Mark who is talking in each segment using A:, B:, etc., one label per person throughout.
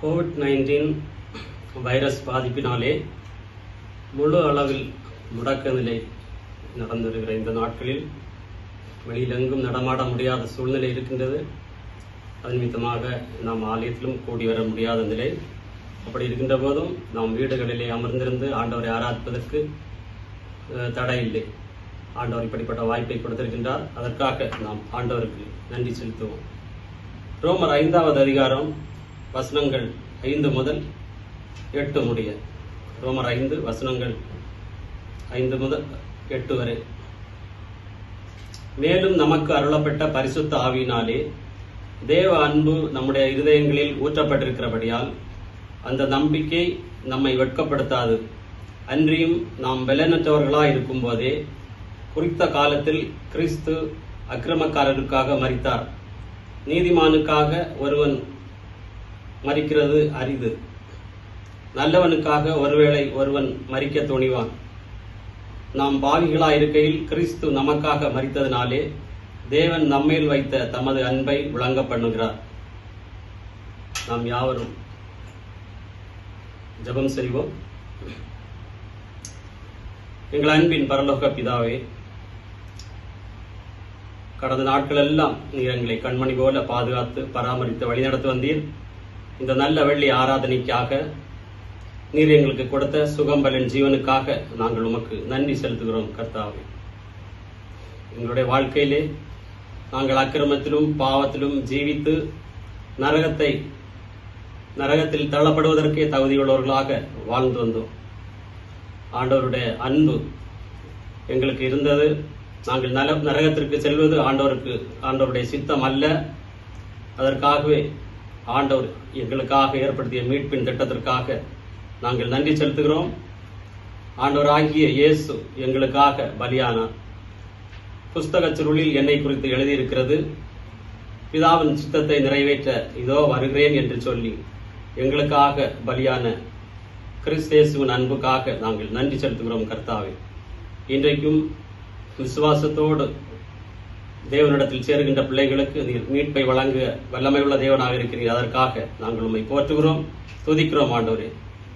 A: Covid nineteen virus பாதிப்பினாலே முழு அளவில் முடக்க நிலை நடந்து வருகிற இந்த நாட்களில் வெளியிலெங்கும் நடமாட முடியாத சூழ்நிலை இருக்கின்றது அது நிமித்தமாக நாம் ஆலயத்திலும் கூடி வர முடியாத நிலை அப்படி இருக்கின்ற போதும் நாம் வீடுகளிலே அமர்ந்திருந்து ஆண்டவரை ஆராதிப்பதற்கு அஹ், தடை இல்லை ஆண்டவர் இப்படிப்பட்ட வாய்ப்பை கொடுத்திருக்கின்றார் அதற்காக நாம் ஆண்டவருக்கு நன்றி செலுத்துவோம் ரோமர் ஐந்தாவது அதிகாரம் வசனங்கள் ஐந்து முதல் எட்டு முடிய ரோமர் ஐந்து வசனங்கள் ஐந்து முதல் எட்டு வரை மேலும் நமக்கு அருளப்பட்ட பரிசுத்த ஆவியினாலே தேவ அன்பு நம்முடைய இருதயங்களில் ஊற்றப்பட்டிருக்கிறபடியால் அந்த நம்பிக்கை நம்மை வெட்கப்படுத்தாது அன்றியும் நாம் பலனற்றவர்களாய் இருக்கும்போதே குறித்த காலத்தில் கிறிஸ்து அக்கிரமக்காரருக்காக மரித்தார் நீதிமானுக்காக ஒருவன் மரிக்கிறது அரிது நல்லவனுக்காக ஒருவேளை ஒருவன் மரிக்க துணிவான் நாம் பாவிகளாய் இருக்கையில் கிறிஸ்து நமக்காக மரித்ததினாலே தேவன் நம்மேல் வைத்த தமது அன்பை விளங்க பண்ணுகிறார் நாம் யாவரும் ஜெபம் செய்வோம் எங்கள் அன்பின் பரலோக பிதாவே கடந்த நாட்கள் எல்லாம் நீர் எங்களை கண்மணி போல பாதுகாத்து பராமரித்து வழிநடத்தி வந்தீர் இந்த நல்ல வெள்ளி ஆராதனைக்காக நீர் எங்களுக்கு கொடுத்த சுகம்பலன் ஜீவனுக்காக நாங்கள் உமக்கு நன்றி செலுத்துகிறோம் கர்த்தாவே எங்களுடைய வாழ்க்கையிலே நாங்கள் அக்கிரமத்திலும் பாவத்திலும் ஜீவித்து நரகத்தை நரகத்தில் தள்ளப்படுவதற்கே தகுதியுள்ளவர்களாக வாழ்ந்து வந்தோம் ஆண்டவருடைய அன்பு எங்களுக்கு இருந்தது நாங்கள் நல நரகத்திற்கு செல்வது ஆண்டவருக்கு ஆண்டவருடைய சித்தம் அல்ல அதற்காகவே ஆண்டவர் எங்களுக்காக ஏற்படுத்திய மீட்பின் திட்டத்திற்காக நாங்கள் நன்றி செலுத்துகிறோம் ஆண்டவராகிய இயேசு எங்களுக்காக பலியானார் புஸ்தகச் சுருளில் என்னை குறித்து எழுதியிருக்கிறது பிதாவின் சித்தத்தை நிறைவேற்ற இதோ வருகிறேன் என்று சொல்லி எங்களுக்காக பலியான கிறிஸ்தேசுவின் அன்புக்காக நாங்கள் நன்றி செலுத்துகிறோம் கர்த்தாவே இன்றைக்கும் விசுவாசத்தோடு தேவனிடத்தில் சேருகின்ற பிள்ளைகளுக்கு நீர் மீட்பை வழங்க வல்லமையுள்ள தேவனாக இருக்கிறீர் அதற்காக நாங்கள் உம்மை போற்றுகிறோம் துதிக்கிறோம் ஆண்டவரே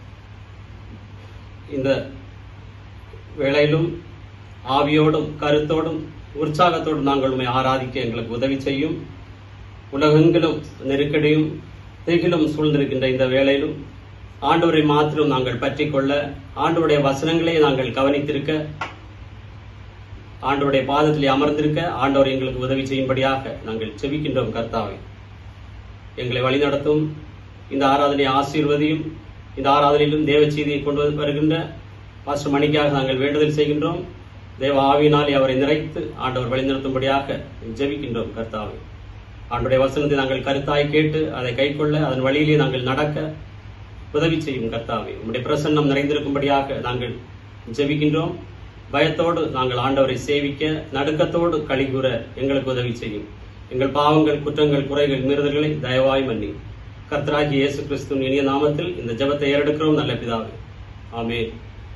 A: இந்த வேளையிலும் ஆவியோடும் கருத்தோடும் உற்சாகத்தோடும் நாங்கள் உண்மை ஆராதிக்க எங்களுக்கு உதவி செய்யும் உலகெங்கிலும் நெருக்கடியும் திகிலும் சூழ்ந்திருக்கின்ற இந்த வேளையிலும் ஆண்டவரை மாத்திரம் நாங்கள் பற்றிக்கொள்ள ஆண்டவருடைய வசனங்களை நாங்கள் கவனித்திருக்க ஆண்டவருடைய பாதத்தில் அமர்ந்திருக்க ஆண்டவர் எங்களுக்கு உதவி செய்யும்படியாக நாங்கள் செபிக்கின்றோம் கர்த்தாவை எங்களை வழிநடத்தும் இந்த ஆராதனை ஆசீர்வதியும் இந்த ஆராதனையிலும் தேவ செய்தியை கொண்டு வந்து வருகின்ற பாஸ்டர் மணிக்காக நாங்கள் வேண்டுதல் செய்கின்றோம் தேவ ஆவியினாலே அவரை நிறைத்து ஆண்டவர் வழிநடத்தும்படியாக ஜெபிக்கின்றோம் கர்த்தாவை ஆண்டுடைய வசனத்தை நாங்கள் கருத்தாய் கேட்டு அதை கைக்கொள்ள அதன் வழியிலே நாங்கள் நடக்க உதவி செய்யும் கர்த்தாவே உம்முடைய பிரசன்னம் நிறைந்திருக்கும்படியாக நாங்கள் ஜெபிக்கின்றோம் பயத்தோடு நாங்கள் ஆண்டவரை சேவிக்க நடுக்கத்தோடு கழிகூற எங்களுக்கு உதவி செய்யும் எங்கள் பாவங்கள் குற்றங்கள் குறைகள் மீறுதல்களை தயவாய் மன்னி கர்த்தராகி இயேசு கிறிஸ்துவின் இனிய நாமத்தில் இந்த ஜெபத்தை ஏறெடுக்கிறோம் நல்ல பிதாவே ஆமென்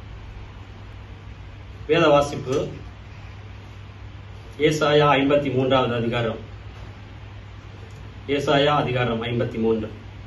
A: வேத வாசிப்பு ஏசாயா ஐம்பத்தி மூன்றாவது அதிகாரம் ஏசாயா அதிகாரம் ஐம்பத்தி மூன்று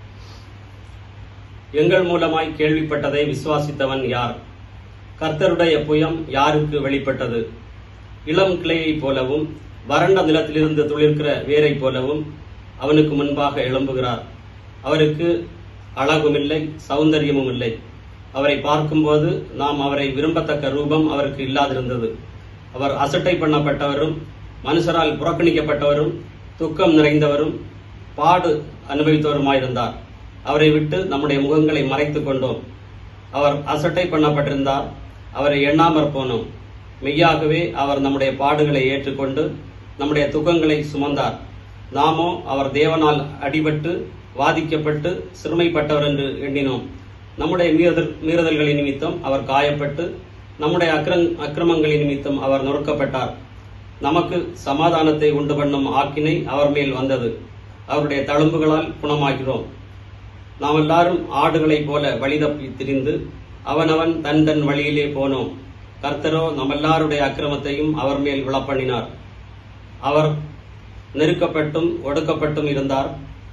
A: எங்கள் மூலமாய் கேள்விப்பட்டதை விசுவாசித்தவன் யார் கர்த்தருடைய புயம் யாருக்கு வெளிப்பட்டது இளம் கிளையைப் போலவும் வறண்ட நிலத்திலிருந்து துளிர்க்கிற வேரைப் போலவும் அவனுக்கு முன்பாக எழும்புகிறார் அவருக்கு அழகும் இல்லை சௌந்தரியமும் இல்லை அவரை பார்க்கும்போது நாம் அவரை விரும்பத்தக்க ரூபம் அவருக்கு இல்லாதிருந்தது அவர் அசட்டை பண்ணப்பட்டவரும் மனுஷரால் புறக்கணிக்கப்பட்டவரும் துக்கம் நிறைந்தவரும் பாடு அனுபவித்தவருமாயிருந்தார் அவரை விட்டு நம்முடைய முகங்களை மறைத்துக் கொண்டோம் அவர் அசட்டை பண்ணப்பட்டிருந்தார் அவரை எண்ணாமற் போனோம் மெய்யாகவே அவர் நம்முடைய பாடுகளை ஏற்றுக்கொண்டு நம்முடைய துக்கங்களை சுமந்தார் நாமோ அவர் தேவனால் அடிபட்டு வாதிக்கப்பட்டு சிறுமைப்பட்டவர் என்று எண்ணினோம் நம்முடைய மீறுதல் மீறுதல்களின் நிமித்தம் அவர் காயப்பட்டு நம்முடைய அக்கிரங் அக்கிரமங்களின் நிமித்தம் அவர் நொறுக்கப்பட்டார் நமக்கு சமாதானத்தை உண்டு பண்ணும் ஆக்கினை அவர் மேல் வந்தது அவருடைய தழும்புகளால் குணமாகிறோம் நாம் எல்லாரும் ஆடுகளைப் போல வழி தப்பி திரிந்து அவனவன் தன் தன் வழியிலே போனோம் கர்த்தரோ நம்மெல்லாருடைய அக்கிரமத்தையும் அவர் மேல் விழப்பண்ணினார் அவர் நெருக்கப்பட்டும் ஒடுக்கப்பட்டும் இருந்தார்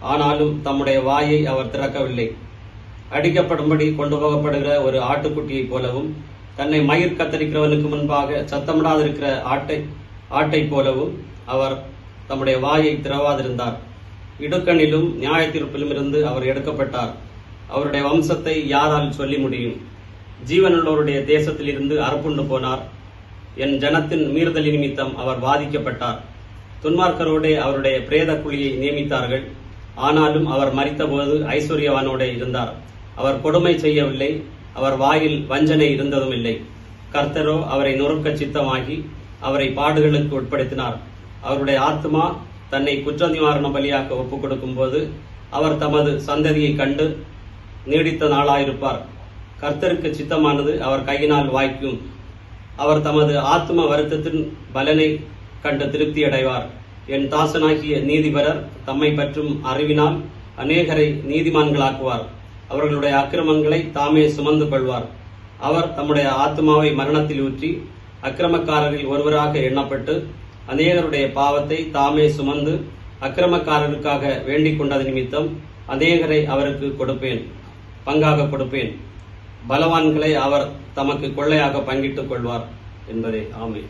A: ஆனாலும் தம்முடைய வாயை அவர் திறக்கவில்லை அடிக்கப்படும்படி கொண்டு போகப்படுகிற ஒரு ஆட்டுக்குட்டியைப் போலவும் தன்னை மயிர் கத்தரிக்கிறவனுக்கு முன்பாக சத்தமிடாதிருக்கிற ஆட்டை ஆட்டைப் போலவும் அவர் தம்முடைய வாயை திறவாதிருந்தார் இடுக்கணிலும் நியாய தீர்ப்பிலும் இருந்து அவர் எடுக்கப்பட்டார் அவருடைய வம்சத்தை யாரால் சொல்லி முடியும் ஜீவனுள்ளவருடைய தேசத்தில் இருந்து அறுப்புண்டு போனார் என் ஜனத்தின் மீறுதல் நிமித்தம் அவர் வாதிக்கப்பட்டார் துன்மார்க்கரோடே அவருடைய பிரேத குழியை நியமித்தார்கள் ஆனாலும் அவர் மறித்தபோது ஐஸ்வர்யவானோடே இருந்தார் அவர் கொடுமை செய்யவில்லை அவர் வாயில் வஞ்சனை இருந்ததும் இல்லை கர்த்தரோ அவரை நொறுக்க சித்தமாகி அவரை பாடுகளுக்கு உட்படுத்தினார் அவருடைய ஆத்மா தன்னை குற்ற நிவாரண பலியாக ஒப்புக் கொடுக்கும்போது அவர் தமது சந்ததியை கண்டு நீடித்த நாளாயிருப்பார் கர்த்தருக்கு சித்தமானது அவர் கையினால் வாய்க்கும் அவர் தமது ஆத்ம வருத்தத்தின் பலனை கண்டு திருப்தி அடைவார் என் தாசனாகிய நீதிபரர் தம்மை பற்றும் அறிவினால் அநேகரை நீதிமான்களாக்குவார் அவர்களுடைய அக்கிரமங்களை தாமே சுமந்து கொள்வார் அவர் தம்முடைய ஆத்மாவை மரணத்தில் ஊற்றி அக்கிரமக்காரரில் ஒருவராக எண்ணப்பட்டு அநேகருடைய பாவத்தை தாமே சுமந்து அக்கிரமக்காரருக்காக வேண்டிக் கொண்டது நிமித்தம் அநேகரை அவருக்கு கொடுப்பேன் பங்காக கொடுப்பேன் பலவான்களை அவர் தமக்கு கொள்ளையாக பங்கிட்டுக் கொள்வார் என்பதே ஆமே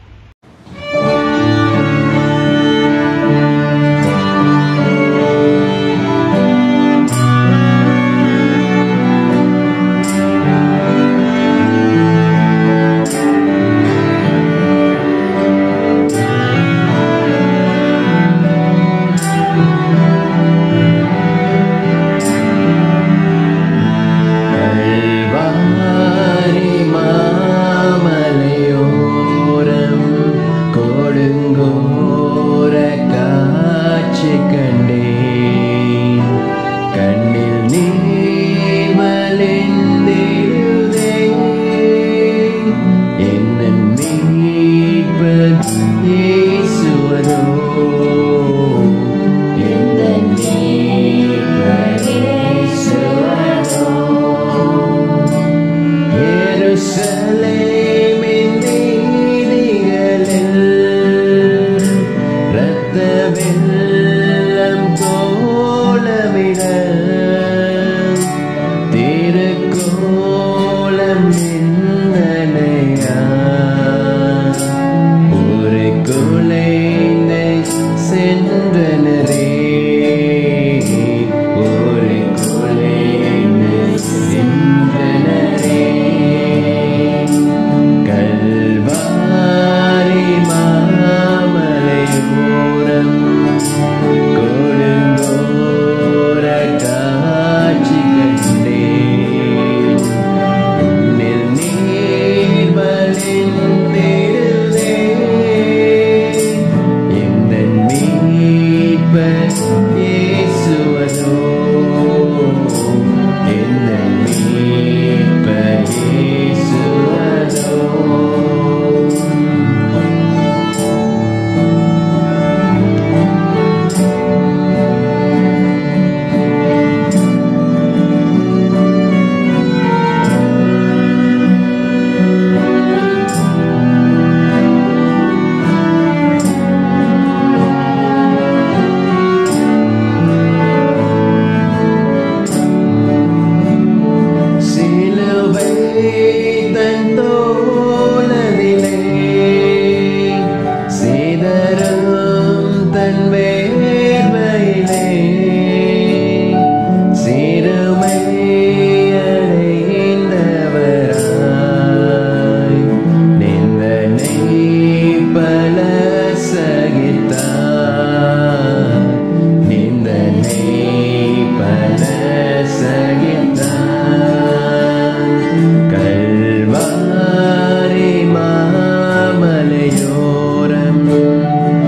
B: கல்வாரி மாமலையோரம் கொடுங்கோர காட்சி கண்டேன் கண்ணில் நீர் மலிந்திடுதே என்ன மீட்பர் இயேசுவதோ என்ன மீட்பர் இயேசுவதோ எருசலேமின் வீதிகளில் இரத்த வெள்ளம் கோலமிட திருக்கோலம் நின்றனையா ஒரு குலைந்து சென்றனரே ஒரு குலைந்து சென்றனரே கல்வாரி மாமலையோரம் கொடுங்கோர காட்சி கண்டேன் உன்னில் நீர் வழிந்திடுதே எந்தன் மீட்பர் இயேசுவதோ எந்தன் மீட்பர் இயேசுவதோ சிலுவை தன் தோளதிலே சீதரும் தன் வேர்வையிலே சிறுமை அடைந்தவராய் நிந்தனை பல சகித்தார் நிந்தனை பல சகித்தார் கல்வாரி மாமலையோரம்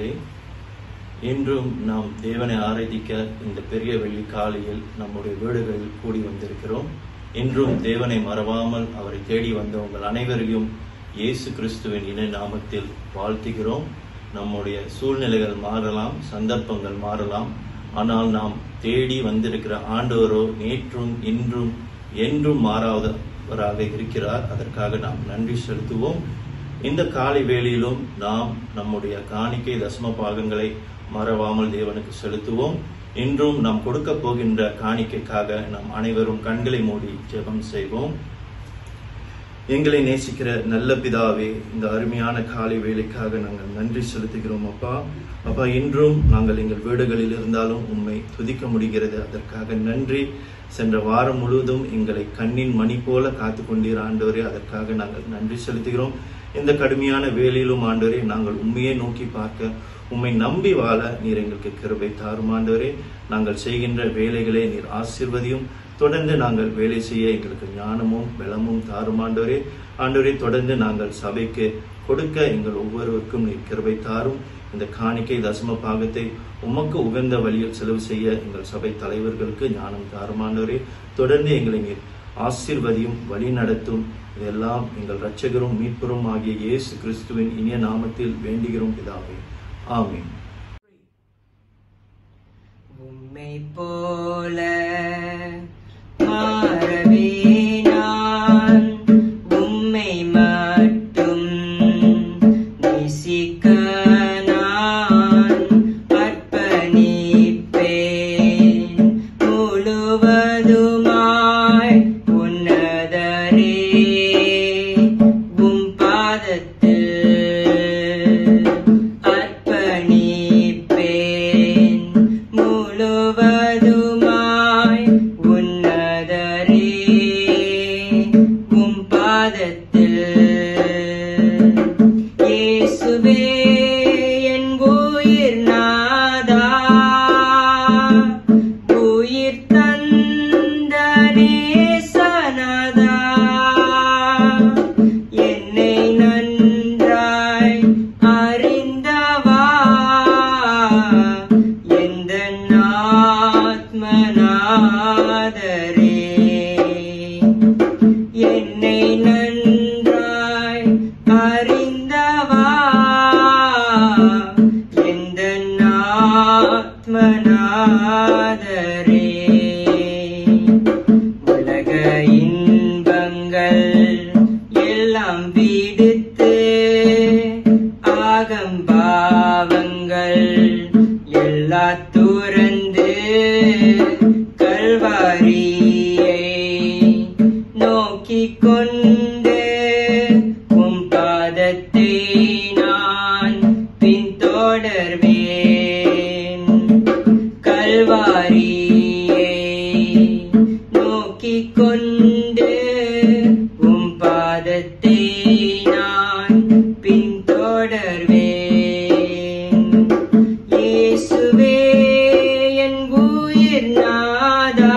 C: பிள்ளைகளே இன்றும் நாம் தேவனை ஆராதிக்க இந்த பெரிய வெள்ளி காலையில் நம்முடைய வீடுகளில் கூடி வந்திருக்கிறோம் இன்றும் தேவனை மறவாமல் அவரை தேடி வந்த உங்கள் அனைவரையும் இயேசு கிறிஸ்துவின் இணை நாமத்தில் வாழ்த்துகிறோம் நம்முடைய சூழ்நிலைகள் மாறலாம் சந்தர்ப்பங்கள் மாறலாம் ஆனால் நாம் தேடி வந்திருக்கிற ஆண்டவரோ நேற்றும் இன்றும் என்றும் மாறாதவராக இருக்கிறார் அதற்காக நாம் நன்றி செலுத்துவோம் இந்த காலை வேளையிலும் நாம் நம்முடைய காணிக்கை தசம பாகங்களை மறவாமல் தேவனுக்கு செலுத்துவோம் இன்றும் நாம் கொடுக்க போகின்ற காணிக்கைக்காக நாம் அனைவரும் கண்களை மூடி ஜெபம் செய்வோம் எங்களை நேசிக்கிற நல்ல பிதாவே இந்த அருமையான காலை வேலைக்காக நாங்கள் நன்றி செலுத்துகிறோம் அப்பா அப்பா இன்றும் நாங்கள் எங்கள் வீடுகளில் இருந்தாலும் உண்மை துதிக்க முடிகிறது அதற்காக நன்றி சென்ற வாரம் முழுவதும் எங்களை கண்ணின் மணி போல காத்து கொண்டீர் ஆண்டவரே அதற்காக நாங்கள் நன்றி செலுத்துகிறோம் இந்த கடுமையான வேலையிலும் ஆண்டவரே நாங்கள் உண்மையை நோக்கி பார்க்க உம்மை நம்பி வாழ நீர் எங்களுக்கு கிருபை தாரும் ஆண்டவரே நாங்கள் செய்கின்ற வேலைகளை நீர் ஆசீர்வதியும் தொடர்ந்து நாங்கள் வேலை செய்ய எங்களுக்கு ஞானமும் பலமும் தாரும் ஆண்டவரே ஆண்டவரே தொடர்ந்து நாங்கள் சபைக்கு கொடுக்க எங்கள் ஒவ்வொருவருக்கும் நீர் கிருபை தாரும் இந்த காணிக்கை தசம பாகத்தை உமக்கு உகந்த வழியில் செலவு செய்ய எங்கள் சபை தலைவர்களுக்கு ஞானம் தாரும் ஆண்டவரே தொடர்ந்து எங்களை நீர் ஆசீர்வதியும் வழி நடத்தும் இதெல்லாம் எங்கள் இரட்சகரும் மீட்பரும் ஆகிய இயேசு கிறிஸ்துவின் இனிய நாமத்தில் வேண்டுகிறோம் பிதாவே ஆமென்
D: உம்மை போல மாறவே நான் உம்மை மட்டும் நேசிக்க நான் அர்ப்பணிப்பேன் முழுவதுமாய் உன்னதரே உம் பாதத்தில் அர்ப்பணிப்பேன் முழுவதுமாய் உன்னதரே உம் பாதத்தில் இயேசுவே என் உயிர் நாதா உயிர் தந்த நேசனதா என்னை நன்றாய் அறிந்தவா எந்த ஆத்மநாதரே என்னை நன்றாய் அறிந்தவா எந்த ஆத்மநாதரே உலக இன்பங்கள் எல்லாம் விடுத்து ஆகம்பாவங்கள் எல்லா துறந்து கல்வாரியை நோக்கிக் கொண்டு உம் பாதத்தை நான் பின்தொடர்வேன் கல்வாரியை நோக்கிக் கொண்டு உம் பாதத்தை நான் பின்தொடர்வேன் இயேசுவே என் உயிர் நாதா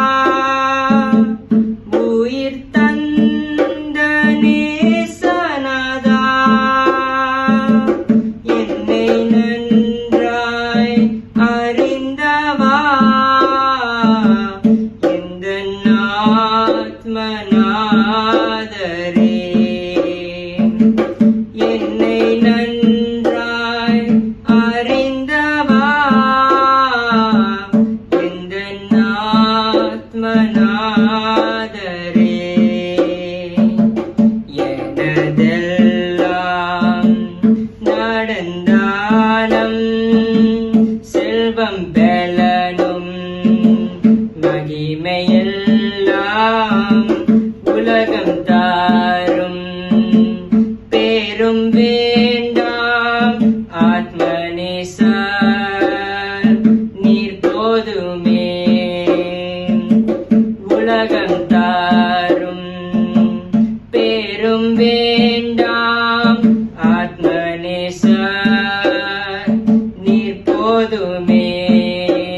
D: உயிர் தந்த நேசனதா என்னை நன்றாய் அறிந்தவா எந்த ஆத்மநாதரே என்னை நன்றாய் அறிந்தவா எந்த ஆத்மநாதரே எனதெல்லாம் நடந்தாலும் செல்வம் பெலனும் மகிமையெல்லாம் உலகம் தாரும் பேரும் வேண்டாம் ஆத்மநேச நீர் போதுமே உலகம் தாரும் பேரும் வேண்டாம் ஆத்மநேச நீர் போதுமே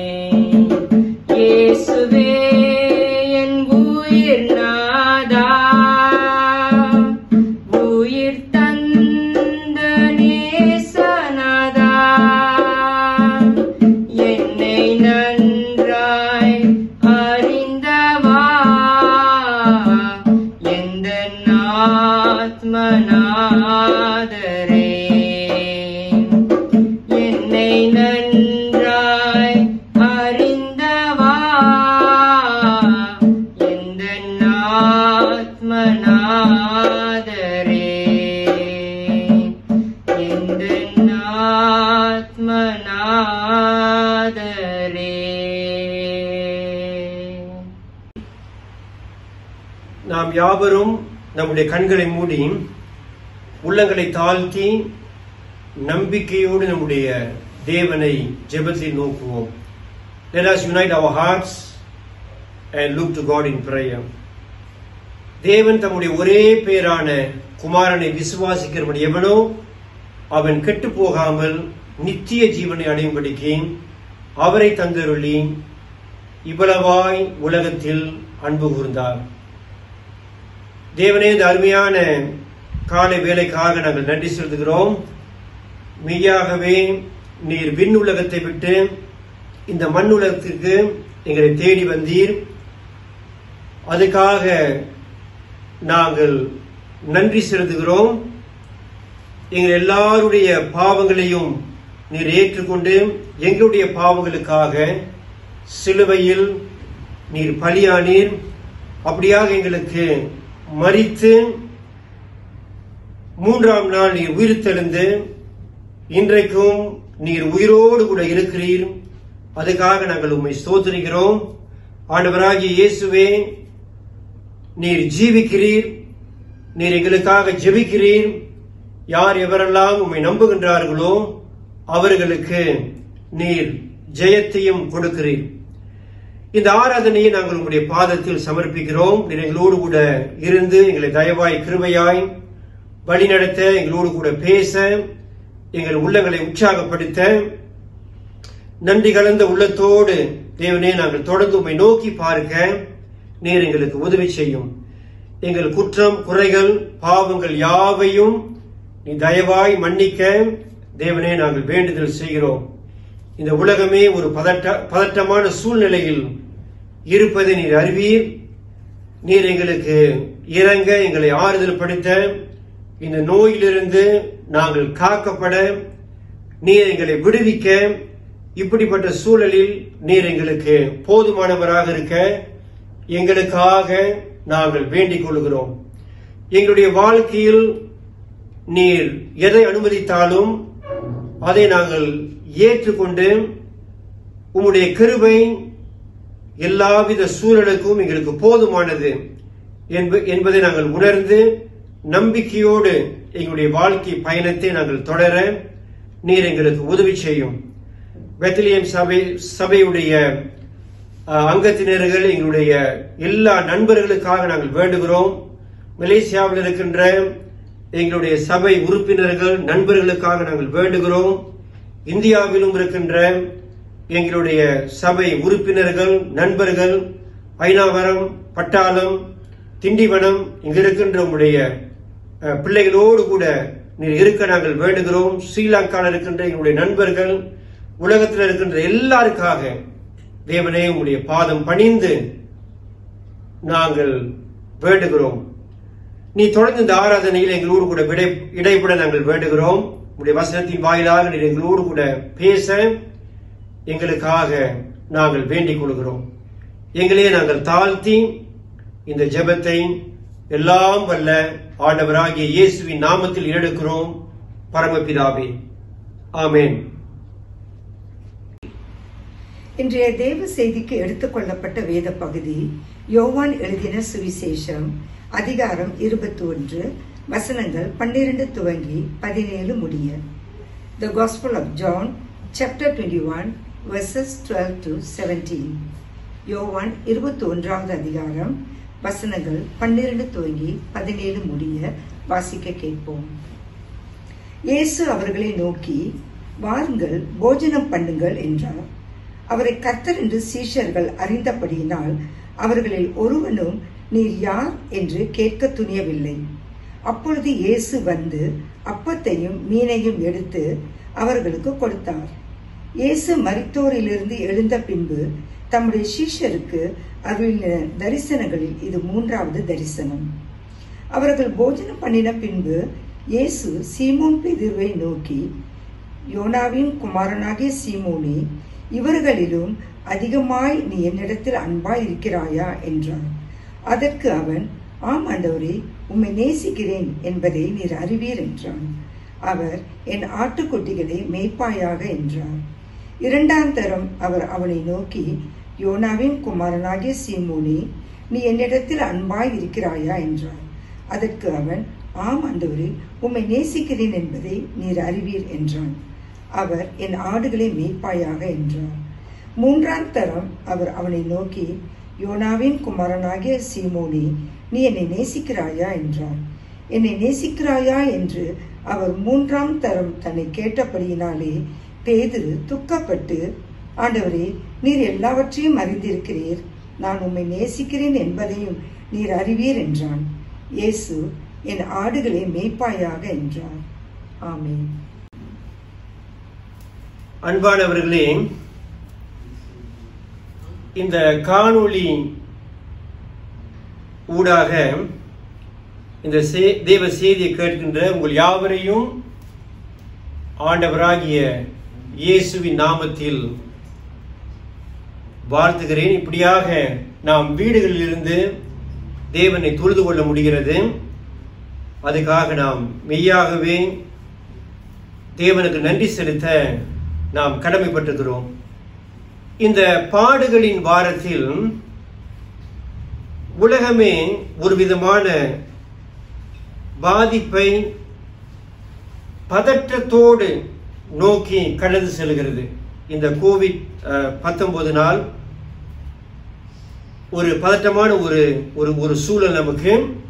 E: நாம் யாவரும் நம்முடைய கண்களை மூடி உள்ளங்களை தாழ்த்தி நம்பிக்கையோடு நம்முடைய தேவனை ஜெபத்தில் நோக்குவோம் Let us unite our hearts and look to God in prayer. தேவன் தம்முடைய ஒரே பேரான குமாரனை விசுவாசிக்கிறவன் எவனோ அவன் கெட்டு போகாமல் நித்திய ஜீவனை அடையும்படிக்கு அவரை தந்தருளி இவ்வளவாய் உலகத்தில் அன்பு கூர்ந்தார் தேவனே இந்த அருமையான காலை வேலைக்காக நாங்கள் நன்றி செலுத்துகிறோம் மெய்யாகவே நீர் விண் உலகத்தை விட்டு இந்த மண் உலகத்திற்கு எங்களை தேடி வந்தீர் அதுக்காக நாங்கள் நன்றி செலுத்துகிறோம் எங்கள் எல்லாருடைய பாவங்களையும் நீர் ஏற்றுக்கொண்டு எங்களுடைய பாவங்களுக்காக சிலுவையில் நீர் பலியானீர் அப்படியாக எங்களுக்கு மறித்து மூன்றாம் நாள் நீர் உயிர்த்தெழுந்து இன்றைக்கும் நீர் உயிரோடு கூட இருக்கிறீர் அதுக்காக நாங்கள் உம்மை ஸ்தோத்திரிக்கிறோம் ஆண்டவராகிய இயேசுவே நீர் ஜீவிக்கிறீர் நீர் எங்களுக்காக ஜெபிக்கிறீர் யார் எவரெல்லாம் உம்மை நம்புகின்றார்களோ அவர்களுக்கு நீர் ஜெயத்தையும் கொடுக்கிறீர் இந்த ஆராதனையை நாங்கள் உங்களுடைய பாதத்தில் சமர்ப்பிக்கிறோம் நீர் எங்களோடு கூட இருந்து எங்களை தயவாய் கிருபையாய் வழிநடத்த எங்களோடு கூட பேச எங்கள் உள்ளங்களை உற்சாகப்படுத்த நன்றி கலந்த உள்ளத்தோடு தேவனே நாங்கள் தொடர்ந்து உம்மை நோக்கி பார்க்க நீர் எங்களுக்கு உதவி செய்யும் எங்கள் குற்றம் குறைகள் பாவங்கள் யாவையும் நீ தயவாய் மன்னிக்க தேவனே நாங்கள் வேண்டுதல் செய்கிறோம் இந்த உலகமே ஒரு பதட்ட பதட்டமான சூழ்நிலையில் இருப்பதை நீர் அறிவீர் நீர் எங்களுக்கு இறங்க எங்களை ஆறுதல் படுத்த இந்த நோயிலிருந்து நாங்கள் காக்கப்பட நீர் எங்களை விடுவிக்க இப்படிப்பட்ட சூழலில் நீர் எங்களுக்கு போதுமானவராக இருக்க எங்களுக்காக நாங்கள் வேண்டிக் கொள்கிறோம் எங்களுடைய வாழ்க்கையில் நீர் எதை அனுமதித்தாலும் அதை நாங்கள் ஏற்றுக்கொண்டு உம்முடைய கிருபை எல்லாவித சூழலுக்கும் எங்களுக்கு போதுமானது என்ப- என்பதை நாங்கள் உணர்ந்து நம்பிக்கையோடு எங்களுடைய வாழ்க்கை பயணத்தை நாங்கள் தொடர நீர் எங்களுக்கு உதவி செய்யும் பெத்லியம் சபை சபையுடைய அஹ், அங்கத்தினர்கள் எங்களுடைய எல்லா நண்பர்களுக்காக நாங்கள் வேண்டுகிறோம் மலேசியாவில் இருக்கின்ற எங்களுடைய சபை உறுப்பினர்கள் நண்பர்களுக்காக நாங்கள் வேண்டுகிறோம் இந்தியாவிலும் இருக்கின்ற எங்களுடைய சபை உறுப்பினர்கள் நண்பர்கள் ஐநாவரம் பட்டாளம் திண்டிவனம் இங்க இருக்கின்ற உங்களுடைய அஹ், பிள்ளைகளோடு கூட நீர் இருக்க நாங்கள் வேண்டுகிறோம் ஸ்ரீலங்காவில் இருக்கின்ற எங்களுடைய நண்பர்கள் உலகத்தில் இருக்கின்ற எல்லாருக்காக தேவனே உங்களுடைய பாதம் பணிந்து நாங்கள் வேண்டுகிறோம் நீ தொடர்ந்து இந்த ஆராதனையில் எங்களோடு கூட விடை இடைப்பட நாங்கள் வேண்டுகிறோம் உடைய வசனத்தின் வாயிலாக நீர் எங்களோடு கூட பேச எங்களுக்காக நாங்கள் வேண்டிக் கொள்கிறோம் எங்களே நாங்கள் தாழ்த்தி இந்த ஜெபத்தை எல்லாம் வல்ல ஆண்டவராகிய இயேசுவின் நாமத்தில் எடுக்கிறோம் பரமபிதாவே ஆமென்
F: இன்றைய தேவ செய்திக்கு எடுத்துக்கொள்ளப்பட்ட வேத பகுதி யோவான் எழுதின சுவிசேஷம் அதிகாரம் இருபத்தி ஒன்று வசனங்கள் பன்னிரண்டு துவங்கி பதினேழு முடிய the gospel of John chapter twenty one verses twelve to seventeen யோவான் இருபத்தி ஒன்றாவது அதிகாரம் வசனங்கள் பன்னிரண்டு துவங்கி பதினேழு முடிய வாசிக்க கேட்போம் இயேசு அவர்களை நோக்கி வாருங்கள் போஜனம் பண்ணுங்கள் என்றார் அவரை கர்த்தர் என்று சீஷர்கள் அறிந்தபடியினால் அவர்களில் ஒருவனும் நீர் யார் என்று கேட்க துணியவில்லை அப்பொழுது இயேசு வந்து அப்பத்தையும் மீனையும் எடுத்து அவர்களுக்கு கொடுத்தார் இயேசு மரித்தோரிலிருந்து எழுந்த பின்பு தம்முடைய சீஷருக்கு அருளின தரிசனங்களில் இது மூன்றாவது தரிசனம் அவர்கள் போஜனம் பண்ணின பின்பு இயேசு சீமோன் பெதிர்வை நோக்கி யோனாவின் குமாரனாகிய சீமோனே இவர்களிலும் அதிகமாய் நீ என்னிடத்தில் அன்பாய் இருக்கிறாயா என்றார் அதற்கு அவன் ஆம் ஆண்டவரே உம்மை நேசிக்கிறேன் என்பதை நீர் அறிவீர் என்றான் அவர் என் ஆட்டுக்குட்டிகளை மேய்ப்பாயாக என்றார் இரண்டாம் தரம் அவர் அவனை நோக்கி யோனாவின் குமாரனாகிய சீமோனே நீ என்னிடத்தில் அன்பாய் இருக்கிறாயா என்றார் அதற்கு அவன் ஆம் ஆண்டவரே உம்மை நேசிக்கிறேன் என்பதை நீர் அறிவீர் என்றான் அவர் என் ஆடுகளை மேய்ப்பாயாக என்றார் மூன்றாம் தரம் அவர் அவனை நோக்கி யோனாவின் குமாரனாகிய சீமோனே நீ என்னை நேசிக்கிறாயா என்றார் என்னை நேசிக்கிறாயா என்று அவர் மூன்றாம் தரம் தன்னை கேட்டபடியினாலே பேதுரு துக்கப்பட்டு ஆண்டவரே நீர் எல்லாவற்றையும் அறிந்திருக்கிறீர் நான் உம்மை நேசிக்கிறேன் என்பதையும் நீர் அறிவீர் என்றான் இயேசு என் ஆடுகளை மேய்ப்பாயாக என்றார் ஆமென்
E: அன்பானவர்களே இந்த காணொளி ஊடாக இந்த சே- தேவ செய்தியை கேட்கின்ற உங்கள் யாவரையும் ஆண்டவராகிய இயேசுவின் நாமத்தில் வாழ்த்துகிறேன் இப்படியாக நாம் வீடுகளிலிருந்து தேவனை தொழுது கொள்ள முடிகிறது அதுக்காக நாம் மெய்யாகவே தேவனுக்கு நன்றி செலுத்த நாம் கடமைப்பட்டிருக்கிறோம் இந்த பாடுகளின் வாரத்தில் உலகமே ஒரு விதமான பாதிப்பை பதற்றத்தோடு நோக்கி கடந்து செல்கிறது இந்த கோவிட் பத்தொன்பது நாள் ஒரு பதட்டமான ஒரு ஒரு ஒரு சூழல் நமக்கு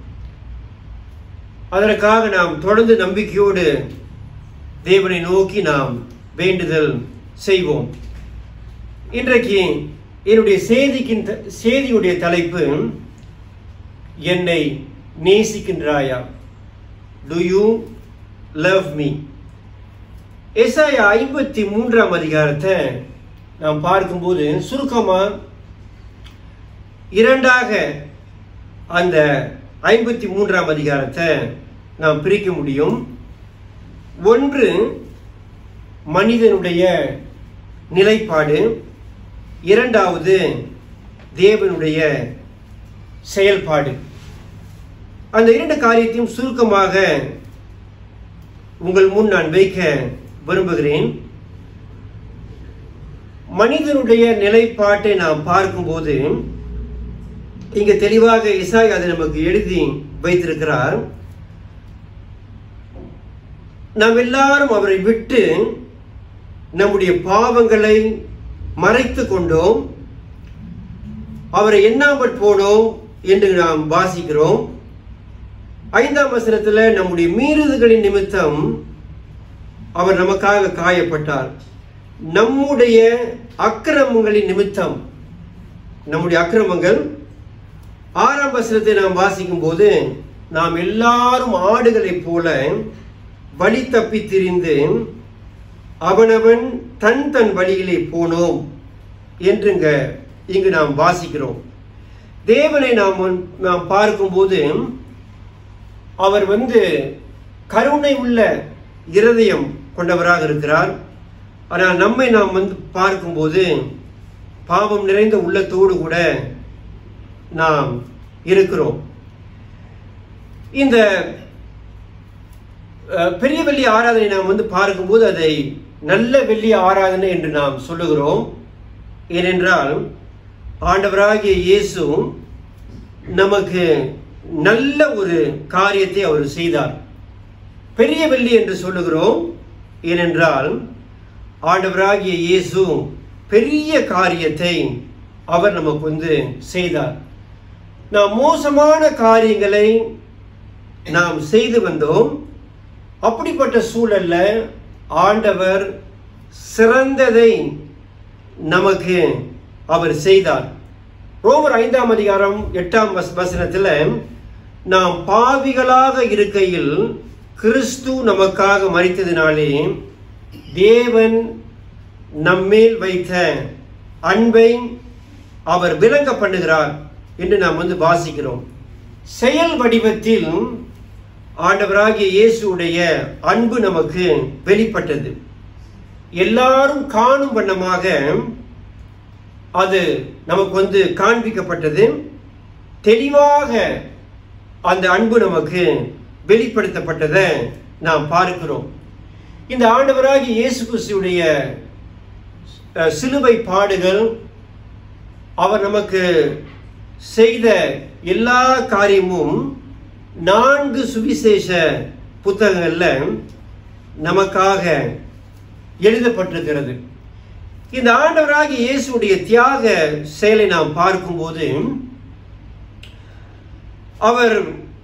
E: அதற்காக நாம் தொடர்ந்து நம்பிக்கையோடு தேவனை நோக்கி நாம் வேண்டுதல் செய்வோம் இன்றைக்கு என்னுடைய செய்திக்கின் த- செய்தியுடைய தலைப்பு என்னை நேசிக்கின்றாயா டு யூ லவ் மீ எஸ்ஐயா ஐம்பத்தி மூன்றாம் அதிகாரத்தை நாம் பார்க்கும்போது சுருக்கமா இரண்டாக அந்த ஐம்பத்தி மூன்றாம் அதிகாரத்தை நாம் பிரிக்க முடியும் ஒன்று மனிதனுடைய நிலைப்பாடு இரண்டாவது தேவனுடைய செயல்பாடு அந்த இரண்டு காரியத்தையும் சுருக்கமாக உங்கள் முன் நான் வைக்க விரும்புகிறேன் மனிதனுடைய நிலைப்பாட்டை நாம் பார்க்கும்போது இங்க தெளிவாக இசாய் அதை நமக்கு எழுதி வைத்திருக்கிறார் நாம் எல்லாரும் அவரை விட்டு நம்முடைய பாவங்களை மறைத்து கொண்டோம் அவரை எண்ணாமற் போனோம் என்று நாம் வாசிக்கிறோம் ஐந்தாம் வசனத்துல நம்முடைய மீறுதல்களின் நிமித்தம் அவர் நமக்காக காயப்பட்டார் நம்முடைய அக்கிரமங்களின் நிமித்தம் நம்முடைய அக்கிரமங்கள் ஆறாம் வசனத்தை நாம் வாசிக்கும் போது நாம் எல்லாரும் ஆடுகளைப் போல வழி தப்பி திரிந்து அவனவன் தன் தன் வழியிலே போனோம் என்றுங்க இங்கு நாம் வாசிக்கிறோம் தேவனை நாம் வந்து- நாம் பார்க்கும்போது அவர் வந்து கருணை உள்ள இருதயம் கொண்டவராக இருக்கிறார் ஆனால் நம்மை நாம் வந்து பார்க்கும்போது பாவம் நிறைந்த உள்ளத்தோடு கூட நாம் இருக்கிறோம் இந்த அஹ், பெரிய வெள்ளி ஆராதனை நாம் வந்து பார்க்கும்போது அதை நல்ல வெள்ளி ஆராதனை என்று நாம் சொல்லுகிறோம் ஏனென்றால் ஆண்டவராகிய இயேசு நமக்கு நல்ல ஒரு காரியத்தை அவர் செய்தார் பெரிய வெள்ளி என்று சொல்லுகிறோம் ஏனென்றால் ஆண்டவராகிய இயேசு பெரிய காரியத்தை அவர் நமக்கு வந்து செய்தார் நாம் மோசமான காரியங்களை நாம் செய்து வந்தோம் அப்படிப்பட்ட சூழல்ல ஆண்டவர் சிறந்ததை நமக்கு அவர் செய்தார் ரோமர் ஐந்தாம் அதிகாரம் எட்டாம் வச- வசனத்துல நாம் பாவிகளாக இருக்கையில் கிறிஸ்து நமக்காக மரித்ததினாலே தேவன் நம்மேல் வைத்த அன்பை அவர் விளங்க பண்ணுகிறார் என்று நாம் வந்து வாசிக்கிறோம் செயல் வடிவத்தில் ஆண்டவராகிய இயேசுடைய அன்பு நமக்கு வெளிப்பட்டது எல்லாரும் காணும் வண்ணமாக அது நமக்கு வந்து காண்பிக்கப்பட்டது தெளிவாக அந்த அன்பு நமக்கு வெளிப்படுத்தப்பட்டதை நாம் பார்க்கிறோம் இந்த ஆண்டவராகிய இயேசு கிறிஸ்துடைய அஹ், சிலுவை பாடுகள் அவர் நமக்கு செய்த எல்லா காரியமும் நான்கு சுவிசேஷ புத்தகங்கள்ல நமக்காக எழுதப்பட்டிருக்கிறது இந்த ஆண்டவராகிய இயேசுடைய தியாக செயலை நாம் பார்க்கும்போது அவர்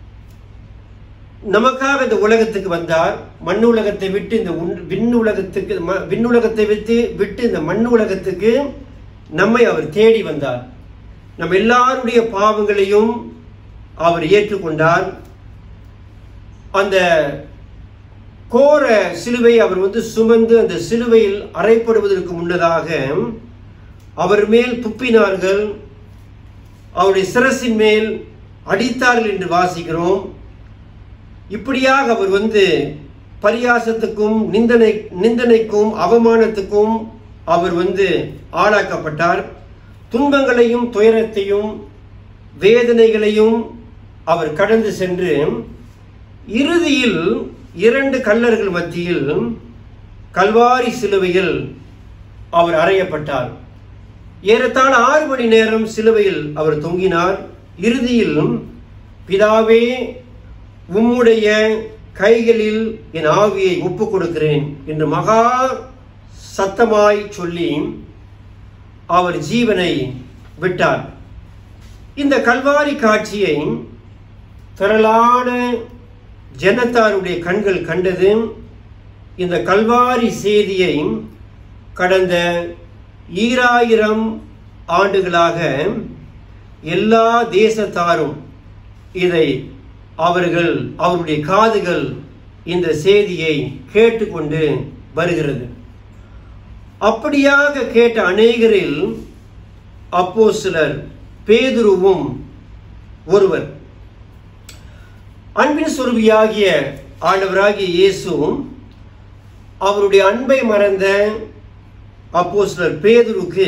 E: நமக்காக இந்த உலகத்துக்கு வந்தார் மண் உலகத்தை விட்டு இந்த உன்- விண் உலகத்துக்கு ம- விண்ணுலகத்தை விட்டு விட்டு இந்த மண் உலகத்துக்கு நம்மை அவர் தேடி வந்தார் நம் எல்லாருடைய பாவங்களையும் அவர் ஏற்றுக்கொண்டார் அந்த கோர சிலுவை அவர் வந்து சுமந்து அந்த சிலுவையில் அறைப்படுவதற்கு முன்னதாக அவர் மேல் துப்பினார்கள் அவருடைய சிரசின் மேல் அடித்தார்கள் என்று வாசிக்கிறோம் இப்படியாக அவர் வந்து பரியாசத்துக்கும் நிந்தனை நிந்தனைக்கும் அவமானத்துக்கும் அவர் வந்து ஆளாக்கப்பட்டார் துன்பங்களையும் துயரத்தையும் வேதனைகளையும் அவர் கடந்து சென்று இறுதியில் இரண்டு கல்லர்கள் மத்தியில் கல்வாரி சிலுவையில் அவர் அறையப்பட்டார் ஏறத்தாழ ஆறு மணி நேரம் சிலுவையில் அவர் தொங்கினார் இறுதியில் பிதாவே உம்முடைய கைகளில் என் ஆவியை ஒப்புக் கொடுக்கிறேன் என்று மகா சத்தமாய் சொல்லி அவர் ஜீவனை விட்டார் இந்த கல்வாரி காட்சியை திரளான ஜனத்தாருடைய கண்கள் கண்டது இந்த கல்வாரி செய்தியை கடந்த ஈராயிரம் ஆண்டுகளாக எல்லா தேசத்தாரும் இதை அவர்கள் அவருடைய காதுகள் இந்த செய்தியை கேட்டுக்கொண்டு வருகிறது அப்படியாக கேட்ட அநேகரில் அப்போ சிலர் பேதுருவும் ஒருவர் அன்பின் சுருபியாகிய ஆண்டவராகிய இயேசு அவருடைய அன்பை மறந்த அப்போ சிலர் பேதுருக்கு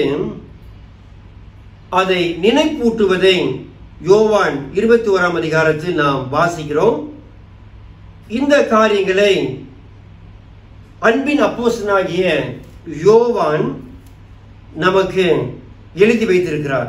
E: அதை நினைப்பூட்டுவதை யோவான் இருபத்தி ஓராம் அதிகாரத்தில் நாம் வாசிக்கிறோம் இந்த காரியங்களை அன்பின் அப்போசனாகிய யோவான் நமக்கு எழுதி வைத்திருக்கிறார்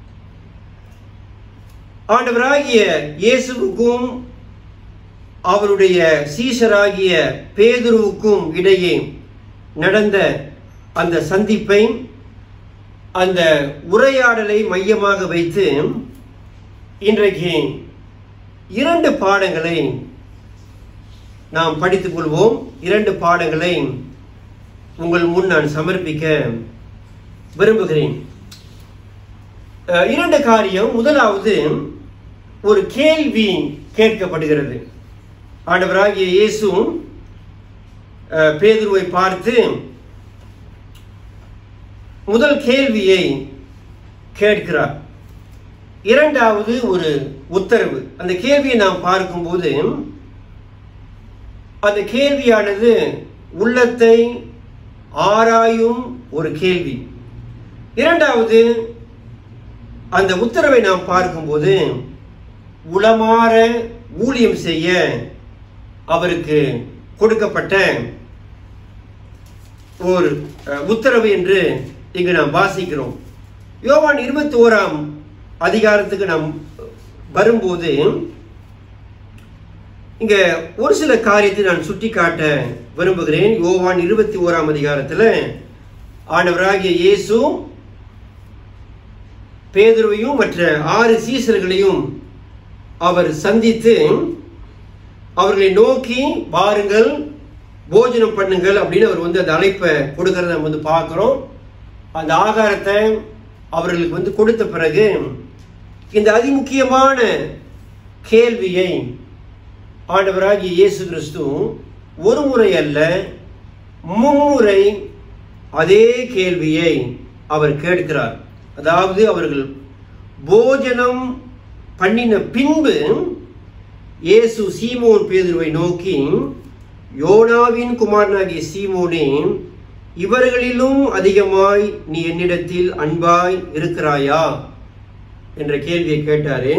E: ஆண்டவராகிய இயேசுவுக்கும் அவருடைய சீஷராகிய பேதுருவுக்கும் இடையே நடந்த அந்த சந்திப்பை அந்த உரையாடலை மையமாக வைத்து இன்றைக்கு இரண்டு பாடங்களை நாம் படித்துக் கொள்வோம் இரண்டு பாடங்களை உங்கள் முன் நான் சமர்ப்பிக்க விரும்புகிறேன் அஹ், இரண்டு காரியம் முதலாவது ஒரு கேள்வி கேட்கப்படுகிறது ஆண்டவராகிய இயேசு அஹ், பேதுருவை பார்த்து முதல் கேள்வியை கேட்கிறார் இரண்டாவது ஒரு உத்தரவு அந்த கேள்வியை நாம் பார்க்கும்போது அந்த கேள்வியானது உள்ளத்தை ஆராயும் ஒரு கேள்வி இரண்டாவது அந்த உத்தரவை நாம் பார்க்கும்போது உளமாற ஊழியம் செய்ய அவருக்கு கொடுக்கப்பட்ட ஒரு அஹ், உத்தரவு என்று இங்கு நாம் வாசிக்கிறோம் யோவான் இருபத்தி ஓராம் அதிகாரத்துக்கு நாம் வரும்போது இங்க ஒரு சில காரியத்தை நான் சுட்டிக்காட்ட விரும்புகிறேன் யோவான் இருபத்தி ஓராம் அதிகாரத்தில் ஆண்டவராகிய இயேசு பேதுருவையும் மற்ற ஆறு சீசர்களையும் அவர் சந்தித்து அவர்களை நோக்கி வாருங்கள் போஜனம் பண்ணுங்கள் அப்படின்னு அவர் வந்து அந்த அழைப்பை கொடுக்கறத நம்ம வந்து பார்க்குறோம் அந்த ஆகாரத்தை அவர்களுக்கு வந்து கொடுத்த பிறகு இந்த அதிமுக்கியமான கேள்வியை ஆண்டவராகிய இயேசு கிறிஸ்து ஒரு முறை அல்ல மும்முறை அதே கேள்வியை அவர் கேட்கிறார் அதாவது அவர்கள் போஜனம் பண்ணின பின்பு இயேசு சீமோன் பேதுருவை நோக்கி யோனாவின் குமாரனாகிய சீமோனே இவர்களிலும் அதிகமாய் நீ என்னிடத்தில் அன்பாய் இருக்கிறாயா என்ற கேள்வியை கேட்டாரே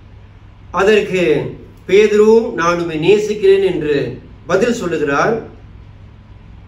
E: அதற்கு பேதுரு நான் உம்மை நேசிக்கிறேன் என்று பதில் சொல்லுகிறார்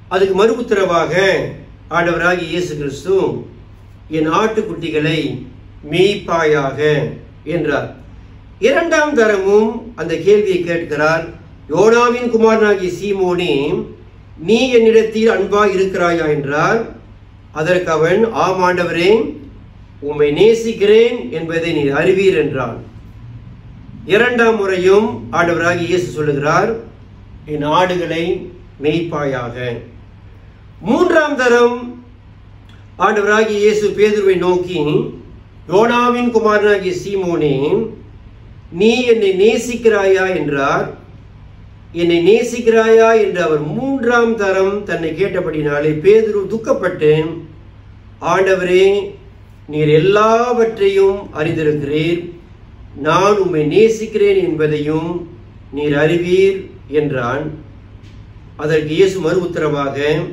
E: அதுக்கு மறு உத்தரவாக ஆண்டவராகிய இயேசு கிறிஸ்து என் ஆட்டுக்குட்டிகளை மேய்ப்பாயாக என்றார் இரண்டாம் தரமும் அந்த கேள்வியை கேட்கிறார் யோனாவின் குமாரனாகிய சீமோனே நீ என்னிடத்தில் அன்பாய் இருக்கிறாயா என்றார் அதற்கு அவன் ஆம் ஆண்டவரே உம்மை நேசிக்கிறேன் என்பதை நீ அறிவீர் என்றான் இரண்டாம் முறையும் ஆண்டவராகிய இயேசு சொல்லுகிறார் என் ஆடுகளை மேய்ப்பாயாக மூன்றாம் தரம் ஆண்டவராகிய இயேசு பேதுருவை நோக்கி யோனாவின் குமாரனாகிய சீமோனே நீ என்னை நேசிக்கிறாயா என்றார் என்னை நேசிக்கிறாயா என்று அவர் மூன்றாம் தரம் தன்னை கேட்டபடினாலே பேதுரு துக்கப்பட்டு ஆண்டவரே நீர் எல்லாவற்றையும் அறிந்திருக்கிறீர் நான் உம்மை நேசிக்கிறேன் என்பதையும் நீர் அறிவீர் என்றான் அதற்கு இயேசு மறு உத்தரவாக